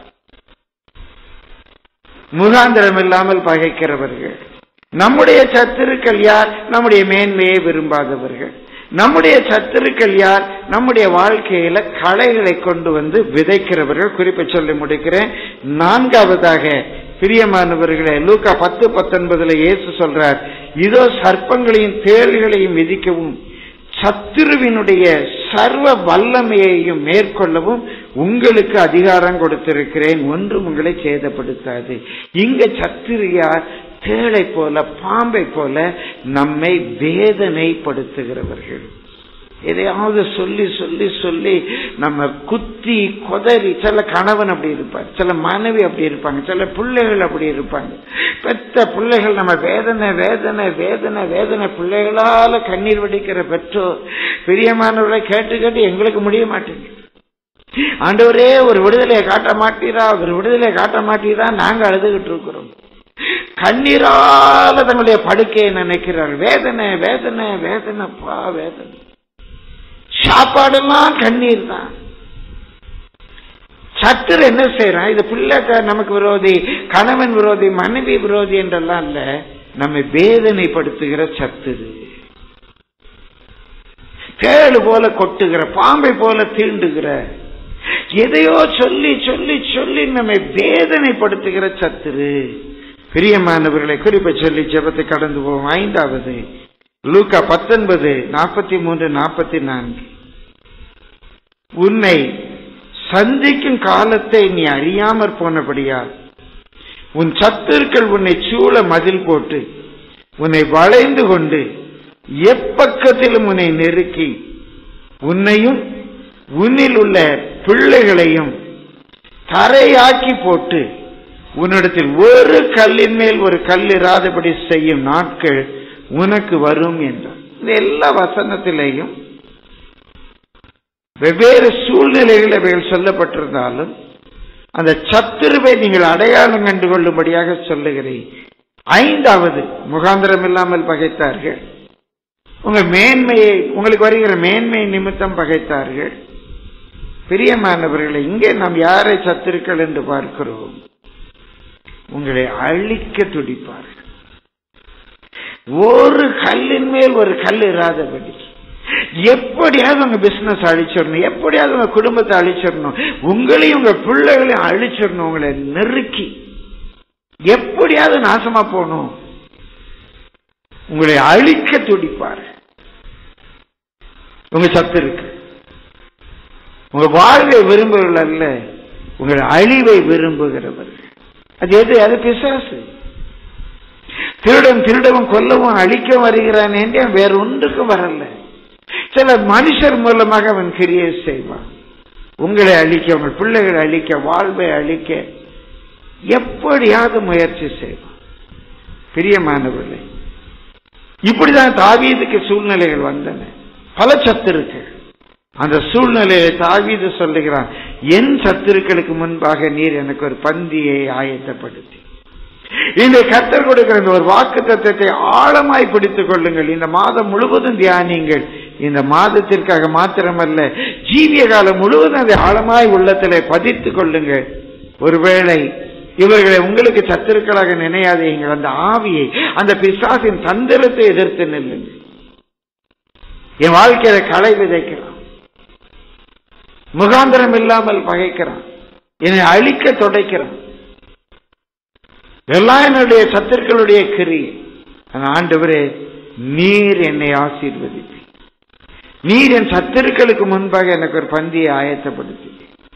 முகாந்திரம் இல்லாமல் பகைக்கிறவர்கள் நம்முடைய சத்துருக்கள் யார் நம்முடைய மேன்மையை விரும்பாதவர்கள் நம்முடைய சத்துருக்கள் யார் நம்முடைய வாழ்க்கையில களைகளை கொண்டு வந்து விதைக்கிறவர்கள் குறிப்பை சொல்லி முடிக்கிறேன் நான்காவதாக பிரியமானவர்களே லூக்கா பத்து பத்தொன்பதுல இயேசு சொல்றார் இதோ சர்ப்பங்களையும் தேள்களையும் விதிக்கவும் சத்துருவினுடைய சர்வ வல்லமையையும் மேற்கொள்ளவும் உங்களுக்கு அதிகாரம் கொடுத்திருக்கிறேன் ஒன்றும் உங்களை சேதப்படுத்தாது இங்க சத்துரு யார் தேளை போல பாம்பை போல நம்மை வேதனைப்படுத்துகிறவர்கள் எதையாவது சொல்லி சொல்லி சொல்லி நம்ம குத்தி கொதறி சில கணவன் அப்படி இருப்பார் சில மனைவி அப்படி இருப்பாங்க சில பிள்ளைகள் அப்படி இருப்பாங்க பெத்த பிள்ளைகள் நம்ம வேதனை வேதனை வேதனை வேதனை பிள்ளைகளால கண்ணீர் வடிக்கிற பெற்றோர் பிரியமானவர்களை கேட்டு கேட்டு எங்களுக்கு முடிய மாட்டேங்குது ஆண்டவரே ஒரு விடுதலையை காட்ட மாட்டீரா ஒரு விடுதலையை காட்ட மாட்டீரா நாங்க அழுதுகிட்டு இருக்கிறோம் கண்ணீரால தங்களுடைய படுக்கையை நினைக்கிறார்கள் வேதனை வேதனை வேதனைப்பா வேதனை சாப்பாடெல்லாம் கண்ணீர் தான் சத்துரு என்ன செய்யறான் இது பிள்ளை நமக்கு விரோதி கணவன் விரோதி மனைவி விரோதி என்றெல்லாம் இல்ல நம்மை வேதனைப்படுத்துகிற சத்துரு தேழு போல கொட்டுகிற பாம்பை போல தீண்டுகிற எதையோ சொல்லி சொல்லி சொல்லி நம்மை வேதனைப்படுத்துகிற சத்துரு பிரியமானவர்களை குறிப்பை சொல்லி ஜெபத்தை கடந்து போவோம் ஐந்தாவது லூக்கா பத்தொன்பது நாற்பத்தி மூன்று நாற்பத்தி நான்கு உன்னை சந்திக்கும் காலத்தை நீ அறியாமற் போனபடியால் உன் சத்துருக்கள் உன்னை சூழ மதில் போட்டு உன்னை வளைந்து கொண்டு எப்பக்கத்திலும் உன்னை நெருக்கி உன்னையும் உன்னில் உள்ள பிள்ளைகளையும் தரையாக்கி போட்டு உன்னிடத்தில் ஒரு கல்லின் மேல் ஒரு கல் இராதபடி செய்யும் நாட்கள் உனக்கு வரும் என்றார் இந்த எல்லா வசனத்திலேயும் வெவ்வேறு சூழ்நிலைகள் அவைகள் சொல்லப்பட்டிருந்தாலும் அந்த சத்துருவை நீங்கள் அடையாளம் கண்டு கொள்ளும்படியாக சொல்லுகிறேன் ஐந்தாவது முகாந்திரம் இல்லாமல் பகைத்தார்கள் உங்க மேன்மையை உங்களுக்கு வருகிற மேன்மை நிமித்தம் பகைத்தார்கள் பிரியமானவர்களை இங்கே நாம் யாரை சத்துருக்கள் என்று பார்க்கிறோம் உங்களை அழிக்க துடிப்பார்கள் ஒரு கல்லின் மேல் ஒரு கல் இராதபடி எப்படியாவது உங்க பிசினஸ் அழிச்சிடணும் எப்படியாவது உங்க குடும்பத்தை அழிச்சிடணும் உங்களையும் உங்க பிள்ளைகளையும் அழிச்சிடணும் உங்களை நெருக்கி எப்படியாவது நாசமா போகணும் உங்களை அழிக்க துடிப்பார் உங்க சத்து இருக்கு உங்க வாழ்வை விரும்புகிறவர்கள் அல்ல உங்கள் அழிவை விரும்புகிறவர்கள் அது எது அது பிசாசு திருடன் திருடவும் கொல்லவும் அழிக்க வருகிறான் என்று வேற ஒன்றுக்கும் வரல சில மனுஷர் மூலமாக அவன் கிரியை செய்வான் உங்களை அழிக்க உங்கள் பிள்ளைகளை அழிக்க வாழ்வை அழிக்க எப்படியாவது முயற்சி செய்வான் பிரியமானவர்களே இப்படிதான் தாவீதுக்கு சூழ்நிலைகள் வந்தன பல சத்துருக்கள் அந்த சூழ்நிலையை தாவீது சொல்லுகிறான் என் சத்துருக்களுக்கு முன்பாக நீர் எனக்கு ஒரு பந்தியை ஆயத்தப்படுத்தி இந்த கத்தர் கொடுக்கிற இந்த ஒரு வாக்கு தத்துவத்தை ஆழமாய் பிடித்துக் கொள்ளுங்கள் இந்த மாதம் முழுவதும் தியானிங்கள் இந்த மாதத்திற்காக மாத்திரமல்ல ஜீவிய காலம் முழுவதும் அதை ஆழமாய் உள்ளத்திலே பதித்துக் கொள்ளுங்கள் ஒருவேளை இவர்களை உங்களுக்கு சத்துருக்களாக நினையாதீங்கள் அந்த ஆவியை அந்த பிசாசின் தந்திரத்தை எதிர்த்து நில்லுங்கள் என் வாழ்க்கையில களை விதைக்கிறான் முகாந்திரம் இல்லாமல் பகைக்கிறான் என்னை அழிக்க தொடைக்கிறான் எல்லாம் என்னுடைய சத்துருக்களுடைய கிரியை ஆண்டவரே நீர் என்னை ஆசீர்வதிப்பி நீர் என் சத்துருக்களுக்கு முன்பாக எனக்கு ஒரு பந்தியை ஆயத்தப்படுத்தி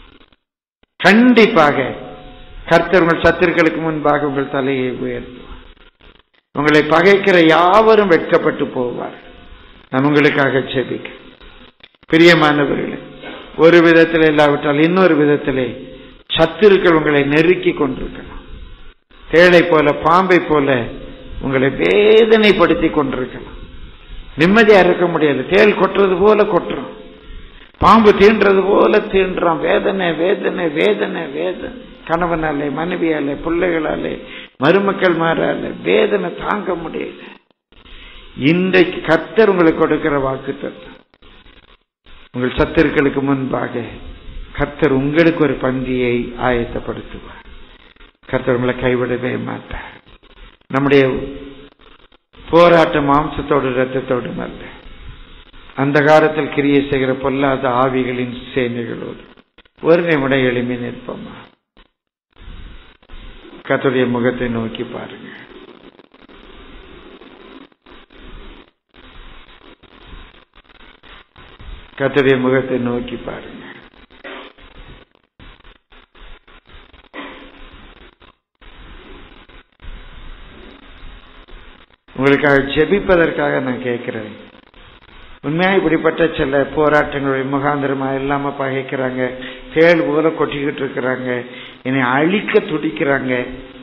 கண்டிப்பாக கர்த்தர் உங்கள் சத்துருக்களுக்கு முன்பாக உங்கள் தலையை உயர்த்துவார் உங்களை பகைக்கிற யாவரும் வெட்கப்பட்டு போவார் நான் உங்களுக்காக செபிக்க பிரியமானவர்களே ஒரு விதத்தில் இல்லாவிட்டால் இன்னொரு விதத்திலே சத்துருக்கள் உங்களை நெருக்கி கொண்டிருக்கலாம் தேளை போல பாம்பை போல உங்களை வேதனைப்படுத்தி கொண்டிருக்கலாம் நிம்மதியா இருக்க முடியாது தேள் கொட்டுறது போல கொட்டுறோம் பாம்பு தீண்டுறது போல தீண்டுறான் வேதனை வேதனை வேதனை வேதனை கணவனாலே மனைவியாலே பிள்ளைகளாலே மருமக்கள் மாறால வேதனை தாங்க முடியல இன்றைக்கு கத்தர் உங்களுக்கு கொடுக்கிற வாக்கு தத்துவம் உங்கள் சத்துருக்களுக்கு முன்பாக கர்த்தர் உங்களுக்கு ஒரு பந்தியை ஆயத்தப்படுத்துவார் கர்த்தர் உங்களை கைவிடவே மாட்டார் நம்முடைய போராட்ட மாம்சத்தோடு ரத்தத்தோடும் அல்ல அந்த காலத்தில் கிரியை செய்கிற பொல்லாத ஆவிகளின் சேனைகளோடு ஒரு நிமிடம் எளிமை நிற்போமா கத்துடைய முகத்தை நோக்கி பாருங்க கத்துடைய முகத்தை நோக்கி பாருங்க உங்களுக்காக ஜெபிப்பதற்காக நான் கேட்கிறேன் உண்மையா இப்படிப்பட்ட சில போராட்டங்களுடைய முகாந்திரமா இல்லாம பகைக்கிறாங்க தேள் போல கொட்டிக்கிட்டு இருக்கிறாங்க என்னை அழிக்க துடிக்கிறாங்க